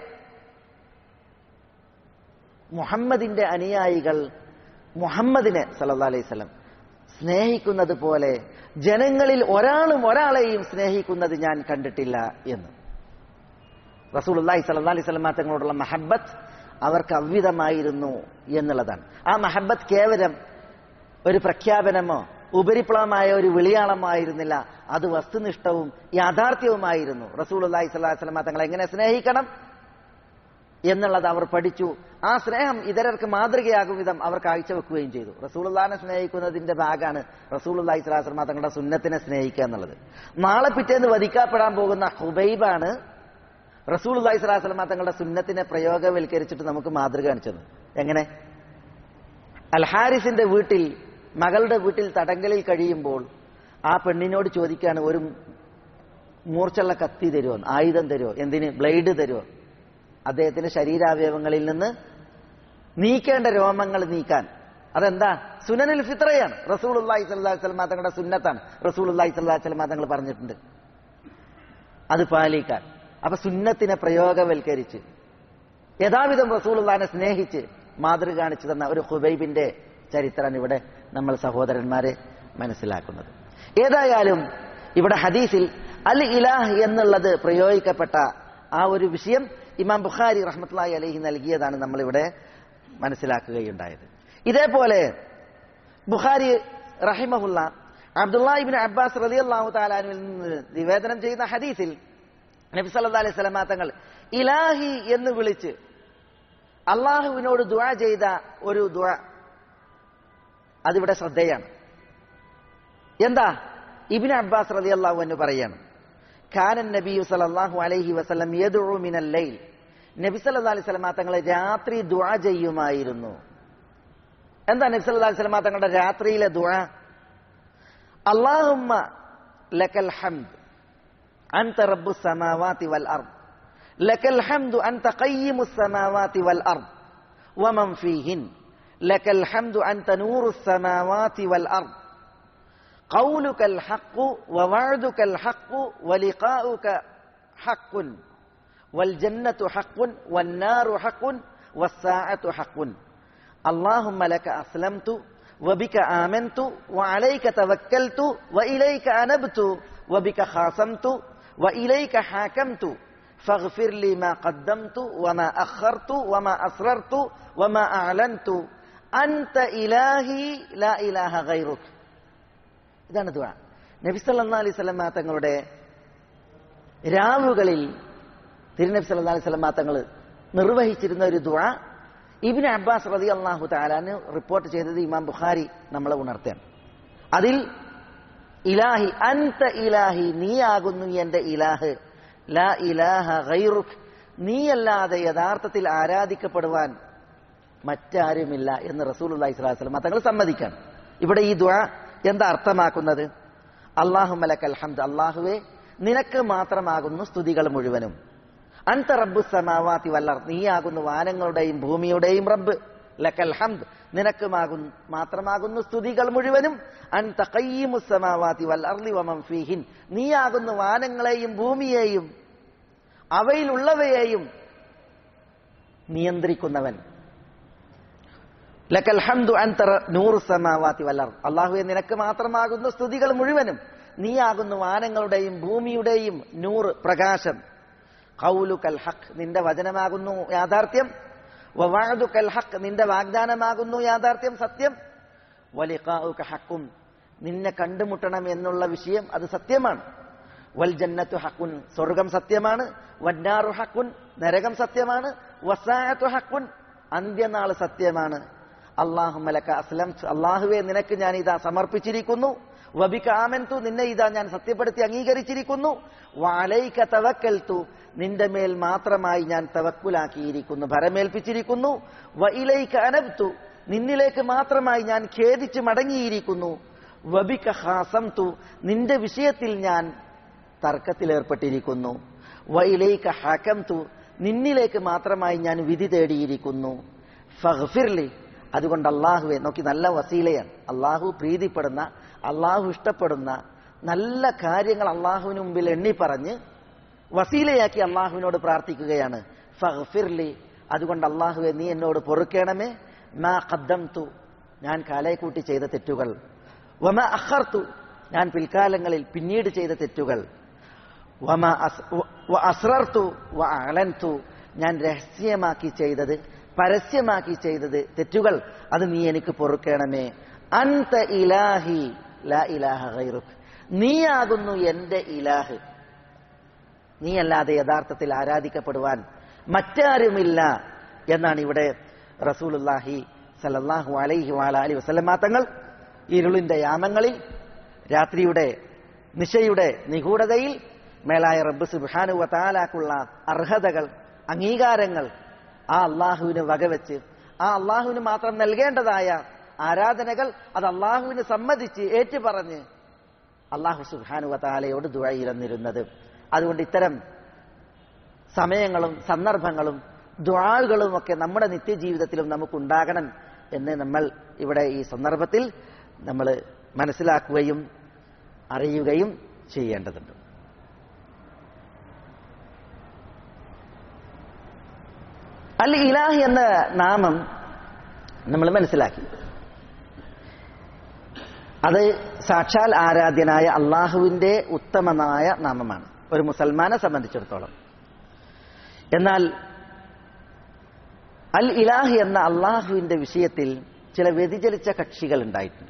മുഹമ്മദിന്റെ അനുയായികൾ മുഹമ്മദിനെ സല്ലല്ലാഹു അലൈഹി വസല്ലം സ്നേഹിക്കുന്നത് പോലെ ജനങ്ങളിൽ ഒരാളും ഒരാളെയും സ്നേഹിക്കുന്നത് ഞാൻ കണ്ടിട്ടില്ല എന്ന് റസൂലുള്ളാഹി സ്വല്ലല്ലാഹി അലൈഹി വസല്ലം തങ്ങളോടുള്ള മഹബത്ത് അവർക്ക് അവ്വിധമായിരുന്നു എന്നുള്ളതാണ് ആ മഹബത്ത് കേവലം ഒരു പ്രഖ്യാപനമോ ഉപരിപ്ലവമായ ഒരു വിളിയാളമായിരുന്നില്ല അത് വസ്തുനിഷ്ഠവും യാഥാർത്ഥ്യവുമായിരുന്നു റസൂലുള്ളാഹി സ്വല്ലല്ലാഹി അലൈഹി വസല്ലം തങ്ങളെ എങ്ങനെ സ്നേഹിക്കണം എന്നുള്ളത് അവർ പഠിച്ചു ആ സ്നേഹം ഇതരർക്ക് മാതൃകയാകും വിധം അവർ കാഴ്ചവെക്കുകയും ചെയ്തു റസൂലുള്ളാഹിനെ സ്നേഹിക്കുന്നതിന്റെ ഭാഗമാണ് റസൂലുള്ളാഹി സ്വല്ലല്ലാഹി അലൈഹി വസല്ലം തങ്ങളുടെ സുന്നത്തിനെ സ്നേഹിക്കുക എന്നുള്ളത് നാളെ പിറ്റേന്ന് വധിക്കപ്പെടാൻ പോകുന്ന ഹുബൈബാണ് റസൂലുള്ളാഹി സ്വല്ലല്ലാഹി അലൈഹി വസല്ലം തങ്ങളുടെ സുന്നത്തിനെ പ്രയോഗവൽക്കരിച്ചിട്ട് നമുക്ക് മാതൃക കാണിച്ചത് എങ്ങനെ അൽഹാരിസിന്റെ വീട്ടിൽ മകളുടെ വീട്ടിൽ തടങ്കലിൽ കഴിയുമ്പോൾ ആ പെണ്ണിനോട് ചോദിക്കുകയാണ് ഒരു മൂർച്ചുള്ള കത്തി തരുമോ ആയുധം തരുമോ എന്തിന് ബ്ലേഡ് തരുമോ അദ്ദേഹത്തിന്റെ ശരീരാവയവങ്ങളിൽ നിന്ന് നീക്കേണ്ട രോമങ്ങൾ നീക്കാൻ അതെന്താ സുനനിൽ ഫിത്രയാണ് റസൂലുള്ളാഹി സ്വല്ലല്ലാഹി അലൈഹി വസല്ലം തങ്ങളുടെ സുന്നത്താണ് റസൂലുള്ളാഹി സ്വല്ലല്ലാഹി അലൈഹി വസല്ലം തങ്ങൾ പറഞ്ഞിട്ടുണ്ട് അത് പാലിക്കാൻ അപ്പൊ സുന്നത്തിനെ പ്രയോഗവൽക്കരിച്ച് യഥാവിധം റസൂലുള്ളാഹിനെ സ്നേഹിച്ച് മാതൃക കാണിച്ചു തന്ന ഒരു ഹുബൈബിന്റെ ചരിത്രമാണ് ഇവിടെ നമ്മൾ സഹോദരന്മാരെ മനസ്സിലാക്കുന്നത് ഏതായാലും ഇവിടെ ഹദീസിൽ അൽ ഇലാഹ് എന്നുള്ളത് പ്രയോഗിക്കപ്പെട്ട ആ ഒരു വിഷയം ഇമാം ബുഖാരി റഹ്മത്തുള്ളാഹി അലൈഹി നൽകിയതാണ് നമ്മളിവിടെ മനസ്സിലാക്കുകയുണ്ടായത് ഇതേപോലെ ബുഖാരി റഹിമഹുല്ല അബ്ദുല്ലാഹിബിൻ അബ്ബാസ് റളിയല്ലാഹു താലാനുവിൽ നിന്ന് നിവേദനം ചെയ്യുന്ന ഹദീസിൽ നബി സല്ലല്ലാഹു അലൈഹി വസല്ലമ തങ്ങൾ ഇലാഹി എന്ന് വിളിച്ച് അള്ളാഹുവിനോട് ദുആ ചെയ്ത ഒരു ദുആ അതിവിടെ ശ്രദ്ധേയാണ് എന്താ ഇബിൻ അബ്ബാസ് റളിയല്ലാഹു അൻഹു പറയാണ് ഖാനൻ നബി സല്ലല്ലാഹു അലൈഹി വസല്ലം യദ്ഉ മിനൽ ലൈൽ നബി സല്ലല്ലാഹു അലൈഹി വസല്ലമ തങ്ങൾ രാത്രി ദുആ ചെയ്യുമായിരുന്നു എന്താ നബി സല്ലല്ലാഹു അലൈഹി വസല്ലമ തങ്ങളുടെ രാത്രിയിലെ ദുആ അല്ലാഹുമ്മ ലക്കൽ ഹംദ് أنت رب السماوات والأرض لك الحمد أنت قيم السماوات والأرض ومن فيهن لك الحمد أنت نور السماوات والأرض قولك الحق ووعدك الحق ولقاؤك حق والجنة حق والنار حق والساعة حق اللهم لك أسلمت وبك آمنت وعليك توكلت وإليك أنبت وبك خاصمت وإليك حاكمت فاغفر لي ما قدمت وما أخرت وما أسررت وما أعلنت أنت إلهي لا إله غيرك ഇതാണ് ദുആ നബി സല്ലല്ലാഹു അലൈഹി വസല്ലം തങ്ങളുടെ രാവുകളിൽ തിരുനബി സല്ലല്ലാഹു അലൈഹി വസല്ലം തങ്ങൾ നിർവഹിച്ചിരുന്ന ഒരു ദുആ ഇബ്നു അബ്ബാസ് റളിയല്ലാഹു തആലാന് റിപ്പോർട്ട് ചെയ്തത് ഇമാം ബുഖാരി നമ്മളെ ഉണർത്തുകയാണ് അതിൽ ഇലാഹി അൻത ഇലാഹി നീയാകുന്നു എന്റെ ഇലാഹ് ലാ ഇലാഹ ഗൈറുക് നീയല്ലാതെ യഥാർത്ഥത്തിൽ ആരാധിക്കപ്പെടുവാൻ മറ്റാരുമില്ല എന്ന് റസൂലുള്ളാഹി സ്വല്ലല്ലാഹു അലൈഹി വസല്ലം തങ്ങൾ സമ്മതിക്കാണ് ഇവിടെ ഈ ദുആ എന്താ അർത്ഥമാക്കുന്നത് അള്ളാഹു മലക്കൽ ഹംദ് അള്ളാഹുവെ നിനക്ക് മാത്രമാകുന്നു സ്തുതികൾ മുഴുവനും അൻത റബ്ബു സമാവാത്തി വല്ലർ നീയാകുന്നു വാനങ്ങളുടെയും ഭൂമിയുടെയും റബ്ബ് ലക്കൽ ഹംദ് നിനക്കുമാകുന്നു മാത്രമാകുന്നു സ്തുതികൾ മുഴുവനും അൻത ഖയ്യിമു സമാവാത്തി വൽ അർളി വമൻ ഫീഹിൻ നീയാകുന്നു വാനങ്ങളെയും ഭൂമിയെയും അവയിലുള്ളവയെയും നിയന്ത്രിക്കുന്നവൻ ലക്കൽ ഹംദു അൻതറ നൂറ് സമാവാത്തി വല്ലർ അള്ളാഹുവെ നിനക്ക് മാത്രമാകുന്നു സ്തുതികൾ മുഴുവനും നീയാകുന്നു വാനങ്ങളുടെയും ഭൂമിയുടെയും നൂറ് പ്രകാശം കൗലു കൽ ഹക്ക് നിന്റെ വചനമാകുന്നു യാഥാർത്ഥ്യം വവാദു കൽ ഹക്ക് നിന്റെ വാഗ്ദാനമാകുന്നു യാഥാർത്ഥ്യം സത്യം വലിഖാഉക ഹക്കും നിന്നെ കണ്ടുമുട്ടണം എന്നുള്ള വിഷയം അത് സത്യമാണ് വൽ ജന്നത്തു ഹക്കുൻ സ്വർഗം സത്യമാണ് വന്നാറു ഹക്കുൻ നരകം സത്യമാണ് വസായത്തു ഹക്കുൻ അന്ത്യനാൾ സത്യമാണ് അള്ളാഹു മലക്ക അസ്ലം അള്ളാഹുവെ നിനക്ക് ഞാൻ ഇതാ സമർപ്പിച്ചിരിക്കുന്നു വബിക ആമൻതു നിന്നെ ഇതാ ഞാൻ സത്യപ്പെടുത്തി അംഗീകരിച്ചിരിക്കുന്നു വാലൈക തവക്കൽത്തു നിന്റെ മേൽ മാത്രമായി ഞാൻ തവക്കുലാക്കിയിരിക്കുന്നു ഭരമേൽപ്പിച്ചിരിക്കുന്നു വ ഇലൈക അനബ്തു നിന്നിലേക്ക് മാത്രമായി ഞാൻ ഖേദിച്ച് മടങ്ങിയിരിക്കുന്നു വബിക ഹാസംതു നിന്റെ വിഷയത്തിൽ ഞാൻ തർക്കത്തിലേർപ്പെട്ടിരിക്കുന്നു വയിലേക്ക് ഹാക്കംതു നിന്നിലേക്ക് മാത്രമായി ഞാൻ വിധി തേടിയിരിക്കുന്നു ഫഹ്ഫിർലി അതുകൊണ്ട് അള്ളാഹുവെ നോക്കി നല്ല വസീലയാണ് അള്ളാഹു പ്രീതിപ്പെടുന്ന അള്ളാഹു ഇഷ്ടപ്പെടുന്ന നല്ല കാര്യങ്ങൾ അള്ളാഹുവിന് മുമ്പിൽ എണ്ണി പറഞ്ഞ് വസീലയാക്കി അള്ളാഹുവിനോട് പ്രാർത്ഥിക്കുകയാണ് ഫഹ്ഫിർലി അതുകൊണ്ട് അള്ളാഹുവെ നീ എന്നോട് പൊറുക്കണമേ മാ ഖദ്ദംതു ഞാൻ കാലയെക്കൂട്ടി ചെയ്ത തെറ്റുകൾ വമ അഖർതു ഞാൻ പിൽക്കാലങ്ങളിൽ പിന്നീട് ചെയ്ത തെറ്റുകൾ വമ അസ്രർത്തു വ അലൻതു ഞാൻ രഹസ്യമാക്കി ചെയ്തത് പരസ്യമാക്കി ചെയ്തത് തെറ്റുകൾ അത് നീ എനിക്ക് പൊറുക്കണമേ അൻത ഇലാഹി ലാ ഇലാഹ ഗൈറുക് നീയാകുന്നു എന്റെ ഇലാഹ് നീയല്ലാതെ യഥാർത്ഥത്തിൽ ആരാധിക്കപ്പെടുവാൻ മറ്റാരുമില്ല എന്നാണ് ഇവിടെ റസൂലുല്ലാഹി സല്ലല്ലാഹു അലൈഹി വാല അലി വസല്ലമ തങ്ങൾ ഇരുളിന്റെ യാമങ്ങളിൽ രാത്രിയുടെ നിശയുടെ നിഗൂഢതയിൽ മേലായ റബ്ബ് സുബാനുവ താലാക്കുള്ള അർഹതകൾ അംഗീകാരങ്ങൾ ആ അള്ളാഹുവിന് വകവെച്ച് ആ അള്ളാഹുവിന് മാത്രം നൽകേണ്ടതായ ആരാധനകൾ അത് അള്ളാഹുവിന് സമ്മതിച്ച് ഏറ്റുപറഞ്ഞ് അള്ളാഹു സുബാനുവ താലയോട് ദുഴയിരുന്നിരുന്നത് അതുകൊണ്ട് ഇത്തരം സമയങ്ങളും സന്ദർഭങ്ങളും ദ്വാളുകളും ഒക്കെ നമ്മുടെ നിത്യജീവിതത്തിലും നമുക്കുണ്ടാകണം എന്ന് നമ്മൾ ഇവിടെ ഈ സന്ദർഭത്തിൽ നമ്മൾ മനസ്സിലാക്കുകയും അറിയുകയും ചെയ്യേണ്ടതുണ്ട് അൽ ഇലാഹ് എന്ന നാമം നമ്മൾ മനസ്സിലാക്കി അത് സാക്ഷാൽ ആരാധ്യനായ അള്ളാഹുവിന്റെ ഉത്തമമായ നാമമാണ് ഒരു മുസൽമാനെ സംബന്ധിച്ചിടത്തോളം എന്നാൽ അൽ ഇലാഹ് എന്ന അള്ളാഹുവിന്റെ വിഷയത്തിൽ ചില വ്യതിചലിച്ച കക്ഷികൾ ഉണ്ടായിട്ടുണ്ട്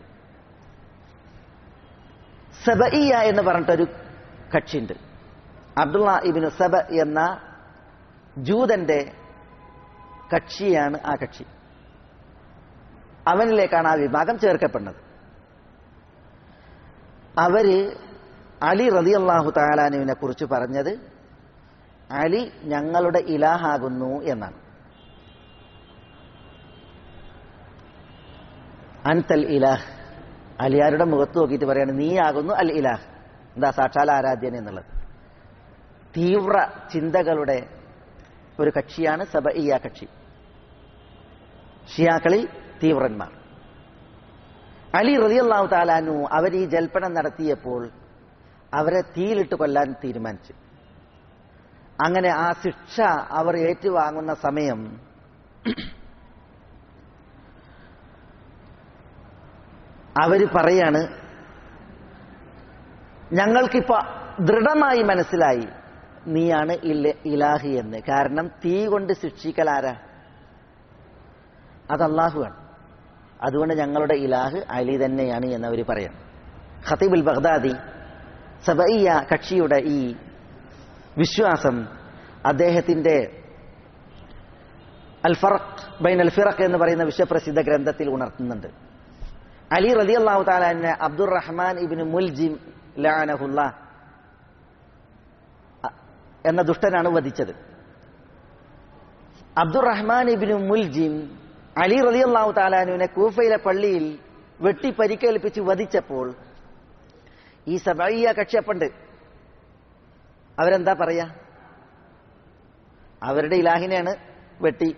സബഇയ എന്ന് പറഞ്ഞിട്ടൊരു കക്ഷിയുണ്ട് അബ്ദുള്ള ഇബിന് സബ എന്ന ജൂതന്റെ കക്ഷിയാണ് ആ കക്ഷി അവനിലേക്കാണ് ആ വിഭാഗം ചേർക്കപ്പെടുന്നത് അവര് അലി റതി അള്ളാഹു താലാനുവിനെ കുറിച്ച് പറഞ്ഞത് അലി ഞങ്ങളുടെ ഇലാഹാകുന്നു എന്നാണ് അൻതൽ ഇലാഹ് അലിയാരുടെ മുഖത്ത് നോക്കിയിട്ട് പറയാണ് നീയാകുന്നു അൽ ഇലാഹ് എന്താ സാക്ഷാൽ ആരാധ്യൻ എന്നുള്ളത് തീവ്ര ചിന്തകളുടെ ഒരു കക്ഷിയാണ് സബഇയ കക്ഷി ഷിയാക്കളിൽ തീവ്രന്മാർ അലി റതിയല്ലാഹു താലാനു അവർ ഈ ജൽപ്പനം നടത്തിയപ്പോൾ അവരെ തീയിലിട്ട് കൊല്ലാൻ തീരുമാനിച്ചു അങ്ങനെ ആ ശിക്ഷ അവർ ഏറ്റുവാങ്ങുന്ന സമയം അവര് പറയാണ് ഞങ്ങൾക്കിപ്പോ ദൃഢമായി മനസ്സിലായി നീയാണ് ഇല്ല- ഇലാഹി എന്ന് കാരണം തീ കൊണ്ട് ശിക്ഷിക്കൽ ആരാ അത് അള്ളാഹുവാണ് അതുകൊണ്ട് ഞങ്ങളുടെ ഇലാഹ് അലി തന്നെയാണ് എന്നവർ പറയാം ഖത്തീബുൽ ബഗ്ദാദി സബയ്യ കക്ഷിയുടെ ഈ വിശ്വാസം അദ്ദേഹത്തിന്റെ അൽ ഫറഖ് ബൈൻ അൽ ഫിറഖ് എന്ന് പറയുന്ന വിശ്വപ്രസിദ്ധ ഗ്രന്ഥത്തിൽ ഉണർത്തുന്നുണ്ട് അലി റതി അള്ളാഹു താലാനെ അബ്ദുർ റഹ്മാൻ ഇബിന് മുൽജിം ലാനഹുല്ല എന്ന ദുഷ്ടനാണ് വധിച്ചത് അബ്ദുറഹ്മാൻ ഇബിന് മുൽജിം അലി റതി അള്ളാഹു താലാനുവിനെ കൂഫയിലെ പള്ളിയിൽ വെട്ടി പരിക്കേൽപ്പിച്ച് വധിച്ചപ്പോൾ ഈ സബയ്യ കക്ഷ്യപ്പുണ്ട് അവരെന്താ പറയാ അവരുടെ ഇലാഹിനെയാണ് വെട്ടി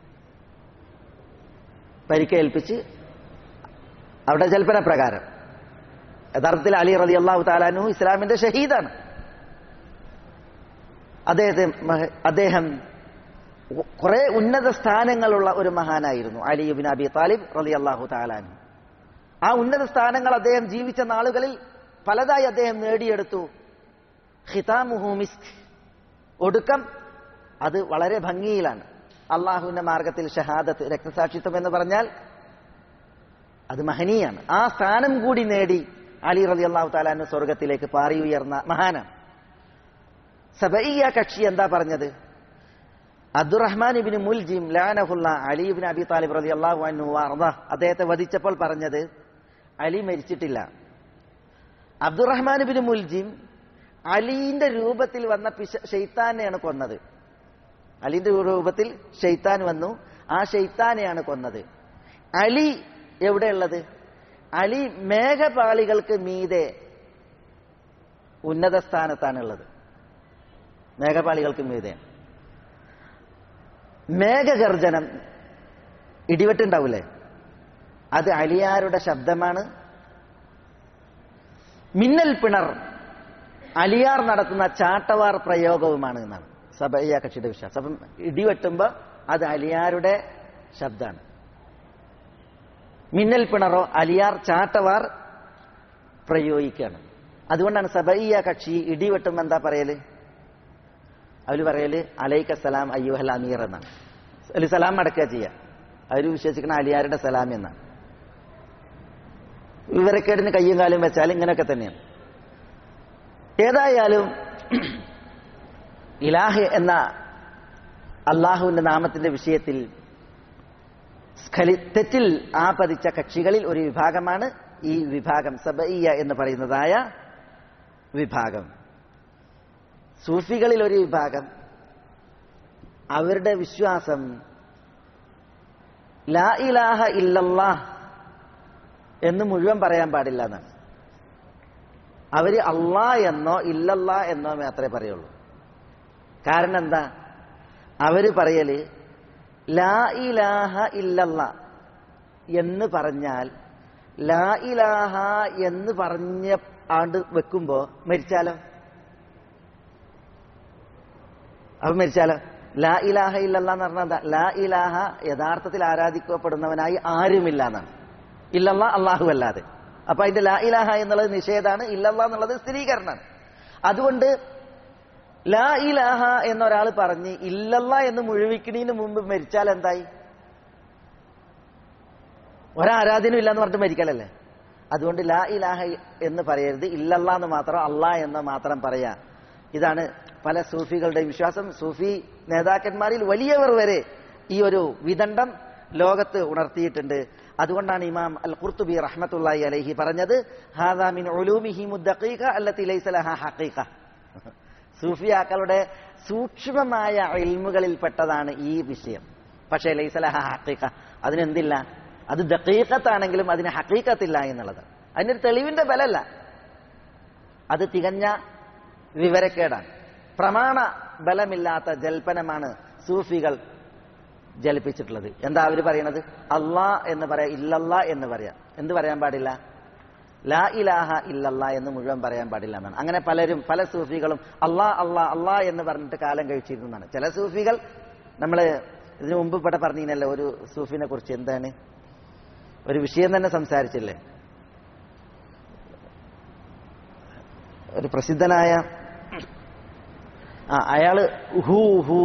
പരിക്കേൽപ്പിച്ച് അവിടെ ജൽപ്പന പ്രകാരം യഥാർത്ഥത്തിൽ അലി റതി അള്ളാഹു താലാനു ഇസ്ലാമിന്റെ ഷഹീദാണ് അദ്ദേഹത്തെ മഹ- അദ്ദേഹം കുറെ ഉന്നത സ്ഥാനങ്ങളുള്ള ഒരു മഹാനായിരുന്നു അലിബിൻ അബി താലിബ് റലി അള്ളാഹു താലാൻ ആ ഉന്നത സ്ഥാനങ്ങൾ അദ്ദേഹം ജീവിച്ച നാളുകളിൽ പലതായി അദ്ദേഹം നേടിയെടുത്തു ഖിതാമുഹു മിസ്ക് ഒടുക്കം അത് വളരെ ഭംഗിയിലാണ് അള്ളാഹുവിന്റെ മാർഗത്തിൽ ഷഹാദത്ത് രക്തസാക്ഷിത്വം എന്ന് പറഞ്ഞാൽ അത് മഹനീയാണ് ആ സ്ഥാനം കൂടി നേടി അലി റലി അള്ളാഹു താലാന്റെ സ്വർഗത്തിലേക്ക് പാറി ഉയർന്ന മഹാനാണ് സബയ്യ കക്ഷി എന്താ പറഞ്ഞത് അബ്ദുറഹ്മാൻ ഇബിന് മുൽജിം ലാനഹുല്ല അലി ഇബിൻ അബി താലിബ് റലി അള്ളാഹു അന്നു വാർദ അദ്ദേഹത്തെ വധിച്ചപ്പോൾ പറഞ്ഞത് അലി മരിച്ചിട്ടില്ല അബ്ദുറഹ്മാൻ ഇബിന് മുൽജിം അലീന്റെ രൂപത്തിൽ വന്ന പിശ ഷെയ്ത്താനെയാണ് കൊന്നത് അലിന്റെ രൂപത്തിൽ ഷെയ്ത്താൻ വന്നു ആ ഷെയ്ത്താനെയാണ് കൊന്നത് അലി എവിടെയുള്ളത് അലി മേഘപാളികൾക്ക് മീതെ ഉന്നത സ്ഥാനത്താണുള്ളത് മേഘപാളികൾക്ക് മീതെ മേഘഗർജനം ഇടിവെട്ടുണ്ടാവൂലേ അത് അലിയാരുടെ ശബ്ദമാണ് മിന്നൽ പിണർ അലിയാർ നടത്തുന്ന ചാട്ടവാർ പ്രയോഗവുമാണ് എന്നാണ് സബയ്യ കക്ഷിയുടെ വിശ്വാസം അപ്പം ഇടിവെട്ടുമ്പോ അത് അലിയാരുടെ ശബ്ദമാണ് മിന്നൽ പിണറോ അലിയാർ ചാട്ടവാർ പ്രയോഗിക്കുകയാണ് അതുകൊണ്ടാണ് സബയ്യ കക്ഷി ഇടിവെട്ടുമ്പോ എന്താ പറയല് അവര് പറയല് അലൈക്ക സലാം അയ്യുഹൽ അമീർ എന്നാണ് അലി സലാം മടക്കുക ചെയ്യുക അവർ വിശ്വസിക്കുന്ന അലിയാരുടെ സലാം എന്നാണ് വിവരക്കേടിന് കയ്യും കാലും വെച്ചാൽ ഇങ്ങനെയൊക്കെ തന്നെയാണ് ഏതായാലും ഇലാഹ് എന്ന അള്ളാഹുവിന്റെ നാമത്തിന്റെ വിഷയത്തിൽ സ്ഖലി തെറ്റിൽ ആപതിച്ച കക്ഷികളിൽ ഒരു വിഭാഗമാണ് ഈ വിഭാഗം സബയ്യ എന്ന് പറയുന്നതായ വിഭാഗം സൂഫികളിൽ ഒരു വിഭാഗം അവരുടെ വിശ്വാസം ലാ ഇലാഹ ഇല്ലല്ലാ എന്ന് മുഴുവൻ പറയാൻ പാടില്ല എന്നാണ് അവര് അള്ളാ എന്നോ ഇല്ലല്ലാ എന്നോ മാത്രമേ പറയുള്ളൂ കാരണം എന്താ അവര് പറയല് ലാ ഇലാഹ ഇല്ലല്ല എന്ന് പറഞ്ഞാൽ ലാ ഇലാഹ എന്ന് പറഞ്ഞ ആണ്ട് വെക്കുമ്പോ മരിച്ചാലോ അപ്പൊ മരിച്ചാലോ ലാ ഇലാഹ ഇല്ലല്ല എന്ന് പറഞ്ഞാൽ എന്താ ലാ ഇലാഹ യഥാർത്ഥത്തിൽ ആരാധിക്കപ്പെടുന്നവനായി ആരുമില്ല എന്നാണ് ഇല്ലല്ല അള്ളാഹു അല്ലാതെ അപ്പൊ അതിന്റെ ലാ ഇലാഹ എന്നുള്ളത് നിഷേധാണ് ഇല്ലല്ല എന്നുള്ളത് സ്ഥിരീകരണമാണ് അതുകൊണ്ട് ലാ ഇലാഹ എന്നൊരാൾ പറഞ്ഞ് ഇല്ലല്ല എന്ന് മുഴുവിക്കണീന് മുമ്പ് മരിച്ചാൽ എന്തായി ഒരാരാധനയും ഇല്ല എന്ന് പറഞ്ഞിട്ട് മരിക്കലല്ലേ അതുകൊണ്ട് ലാ ഇലാഹ എന്ന് പറയരുത് ഇല്ലല്ല എന്ന് മാത്രം അള്ളാ എന്ന് മാത്രം പറയാ ഇതാണ് പല സൂഫികളുടെ വിശ്വാസം സൂഫി നേതാക്കന്മാരിൽ വലിയവർ വരെ ഈ ഒരു വിദണ്ഡം ലോകത്ത് ഉണർത്തിയിട്ടുണ്ട് അതുകൊണ്ടാണ് ഇമാം അൽ ഖുർത്തുബി റഹ്മത്തുള്ളാഹി അലൈഹി പറഞ്ഞത് ഹാദാ മിൻ ഉലൂമിഹി മുദ്ദഖീഖ അല്ലത്തി ലൈസ ലഹാ ഹഖീഖ സൂഫിയാക്കളുടെ സൂക്ഷ്മമായ ഇൽമുകളിൽപ്പെട്ടതാണ് ഈ വിഷയം പക്ഷേ ലൈസ ലഹാ ഹഖീഖ അതിനെന്തില്ല അത് ദഖീഖത്താണെങ്കിലും അതിന് ഹഖീഖത്തില്ല എന്നുള്ളത് അതിനൊരു തെളിവിന്റെ ബലല്ല അത് തികഞ്ഞ വിവരക്കേടാണ് പ്രമാണ ബലമില്ലാത്ത ജൽപ്പനമാണ് സൂഫികൾ ജലിപ്പിച്ചിട്ടുള്ളത് എന്താ അവർ പറയണത് അള്ളാ എന്ന് പറയാ ഇല്ലല്ല എന്ന് പറയാം എന്ത് പറയാൻ പാടില്ല ലാ ഇലാഹ ഇല്ലല്ല എന്ന് മുഴുവൻ പറയാൻ പാടില്ല എന്നാണ് അങ്ങനെ പലരും പല സൂഫികളും അള്ളാ അള്ളാ അള്ളാ എന്ന് പറഞ്ഞിട്ട് കാലം കഴിച്ചിരുന്നതാണ് ചില സൂഫികൾ നമ്മൾ ഇതിനു മുമ്പ് ഇവിടെ പറഞ്ഞിനല്ലോ ഒരു സൂഫിനെ കുറിച്ച് എന്താണ് ഒരു വിഷയം തന്നെ സംസാരിച്ചില്ലേ ഒരു പ്രസിദ്ധനായ ആ അയാള് ഹൂ ഹൂ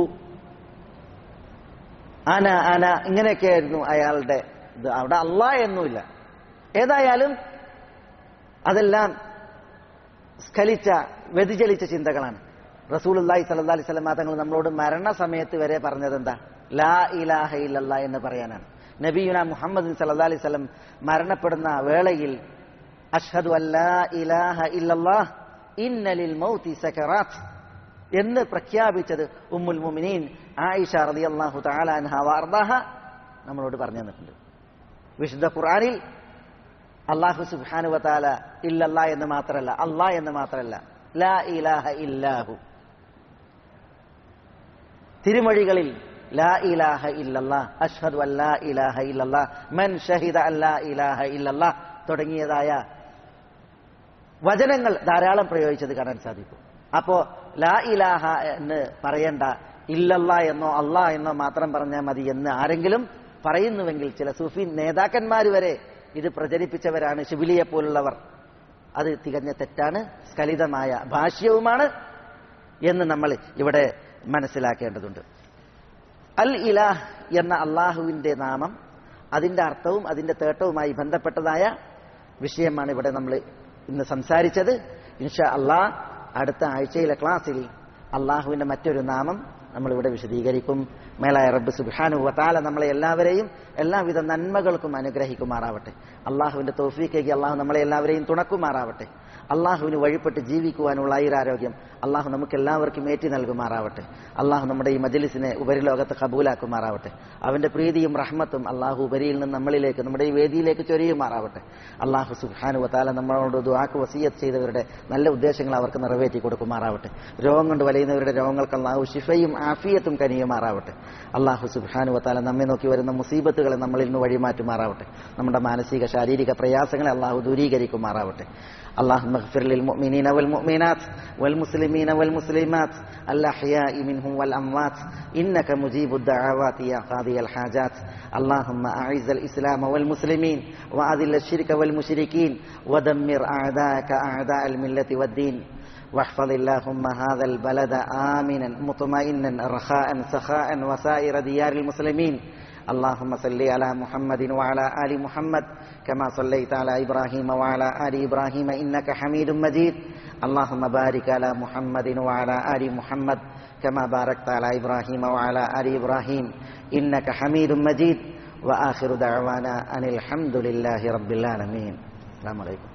അന അന ഇങ്ങനെയൊക്കെയായിരുന്നു അയാളുടെ ഇത് അവിടെ അള്ളാ എന്നുമില്ല ഏതായാലും അതെല്ലാം സ്ഖലിച്ച വ്യതിചലിച്ച ചിന്തകളാണ് റസൂൽ അള്ളാഹി സല്ലാ അലൈഹി സ്വലം തങ്ങൾ നമ്മളോട് മരണസമയത്ത് വരെ പറഞ്ഞത് എന്താ ലാ ഇലാഹ ഇല്ലല്ലാ എന്ന് പറയാനാണ് നബിയുന മുഹമ്മദ് സല്ലാ അലൈഹി സ്വലം മരണപ്പെടുന്ന വേളയിൽ അഷ്ഹദു അല്ലാ ഇലാഹ ഇല്ലല്ലാ ഇന്നലിൽ മൗതി സക്കറാത്ത് എന്ന് പ്രഖ്യാപിച്ചത് ഉമ്മുൽ മുമിനീൻ ആയിഷ റളിയല്ലാഹു തആല അൻഹ വാർദാഹ നമ്മളോട് പറഞ്ഞു തന്നിട്ടുണ്ട് വിശുദ്ധ ഖുർആനിൽ അള്ളാഹു സുബ്ഹാനു വതആല ഇല്ലല്ല എന്ന് മാത്രമല്ല അല്ലാ എന്ന് മാത്രമല്ല ലാ ഇലാഹ ഇല്ലാഹു തിരുമൊഴികളിൽ ലാ ഇലാഹ ഇല്ലല്ലാ അഷ്ഹദു അല്ലാ ഇലാഹ ഇല്ലല്ലാ മൻ ഷഹിദ അല്ലാ ഇലാഹ ഇല്ലല്ലാ തുടങ്ങിയതായ വചനങ്ങൾ ധാരാളം പ്രയോഗിച്ചത് കാണാൻ സാധിക്കും അപ്പോ ലാ ഇലാഹ എന്ന് പറയണ്ട ഇല്ലല്ല എന്നോ അല്ലാ എന്നോ മാത്രം പറഞ്ഞാൽ മതി എന്ന് ആരെങ്കിലും പറയുന്നുവെങ്കിൽ ചില സൂഫി നേതാക്കന്മാർ വരെ ഇത് പ്രചരിപ്പിച്ചവരാണ് ശിബിലിയെ പോലുള്ളവർ അത് തികഞ്ഞ തെറ്റാണ് സ്ഖലിതമായ ഭാഷ്യവുമാണ് എന്ന് നമ്മൾ ഇവിടെ മനസ്സിലാക്കേണ്ടതുണ്ട് അൽ ഇലാഹ് എന്ന അള്ളാഹുവിന്റെ നാമം അതിന്റെ അർത്ഥവും അതിന്റെ തേട്ടവുമായി ബന്ധപ്പെട്ടതായ വിഷയമാണ് ഇവിടെ നമ്മൾ ഇന്ന് സംസാരിച്ചത് ഇൻഷാ അള്ളാഹ് അടുത്ത ആഴ്ചയിലെ ക്ലാസ്സിൽ അള്ളാഹുവിന്റെ മറ്റൊരു നാമം നമ്മൾ ഇവിടെ വിശദീകരിക്കും മേലായ റബ്ബ് സുബാനു വത്താല നമ്മളെ എല്ലാവരെയും എല്ലാവിധ നന്മകൾക്കും അനുഗ്രഹിക്കുമാറാവട്ടെ അള്ളാഹുവിന്റെ തോഫീക്കേക്ക് അള്ളാഹു നമ്മളെ എല്ലാവരെയും തുണക്കുമാറാവട്ടെ അള്ളാഹുവിന് വഴിപ്പെട്ട് ജീവിക്കുവാനുള്ള ഐരാരോഗ്യം അള്ളാഹു നമുക്ക് എല്ലാവർക്കും ഏറ്റി നൽകുമാറാവട്ടെ അള്ളാഹു നമ്മുടെ ഈ മജലിസിനെ ഉപരിലോകത്ത് കബൂലാക്കുമാറാവട്ടെ അവന്റെ പ്രീതിയും റഹ്മത്തും അള്ളാഹു ഉപരിയിൽ നിന്ന് നമ്മളിലേക്ക് നമ്മുടെ ഈ വേദിയിലേക്ക് ചൊരിയുമാറാവട്ടെ അള്ളാഹു സുഹാനു വത്താല നമ്മളോട് ദുആക്ക് വസീയത്ത് ചെയ്തവരുടെ നല്ല ഉദ്ദേശങ്ങൾ അവർക്ക് നിറവേറ്റി കൊടുക്കുമാറാവട്ടെ രോഗം കൊണ്ട് വലയുന്നവരുടെ രോഗങ്ങൾക്ക് അള്ളാഹു ഷിഫയും ആഫിയത്തും കനിയുമാറാവട്ടെ അള്ളാഹു സുബാനു വത്താല നമ്മെ നോക്കി വരുന്ന മുസീബത്തുകളെ നമ്മളിൽ നിന്ന് വഴിമാറ്റുമാറാവട്ടെ നമ്മുടെ മാനസിക ശാരീരിക പ്രയാസങ്ങളെ അള്ളാഹു ദൂരീകരിക്കുമാറാവട്ടെ اللهم اغفر للمؤمنين والمؤمنات والمسلمين والمسلمات الأحياء منهم والأموات إنك مجيب الدعوات يا قاضي الحاجات اللهم أعز الإسلام والمسلمين وأذل الشرك والمشركين ودمر أعداءك أعداء الملة والدين واحفظ اللهم هذا البلد آمنا مطمئنا رخاء سخاء وسائر ديار المسلمين اللهم صل على محمد وعلى آل محمد كما صليت على إبراهيم وعلى آل إبراهيم إنك حميد مجيد اللهم بارك على محمد وعلى آل محمد كما باركت على إبراهيم وعلى آل إبراهيم إنك حميد مجيد وآخر دعوانا أن الحمد لله رب العالمين السلام عليكم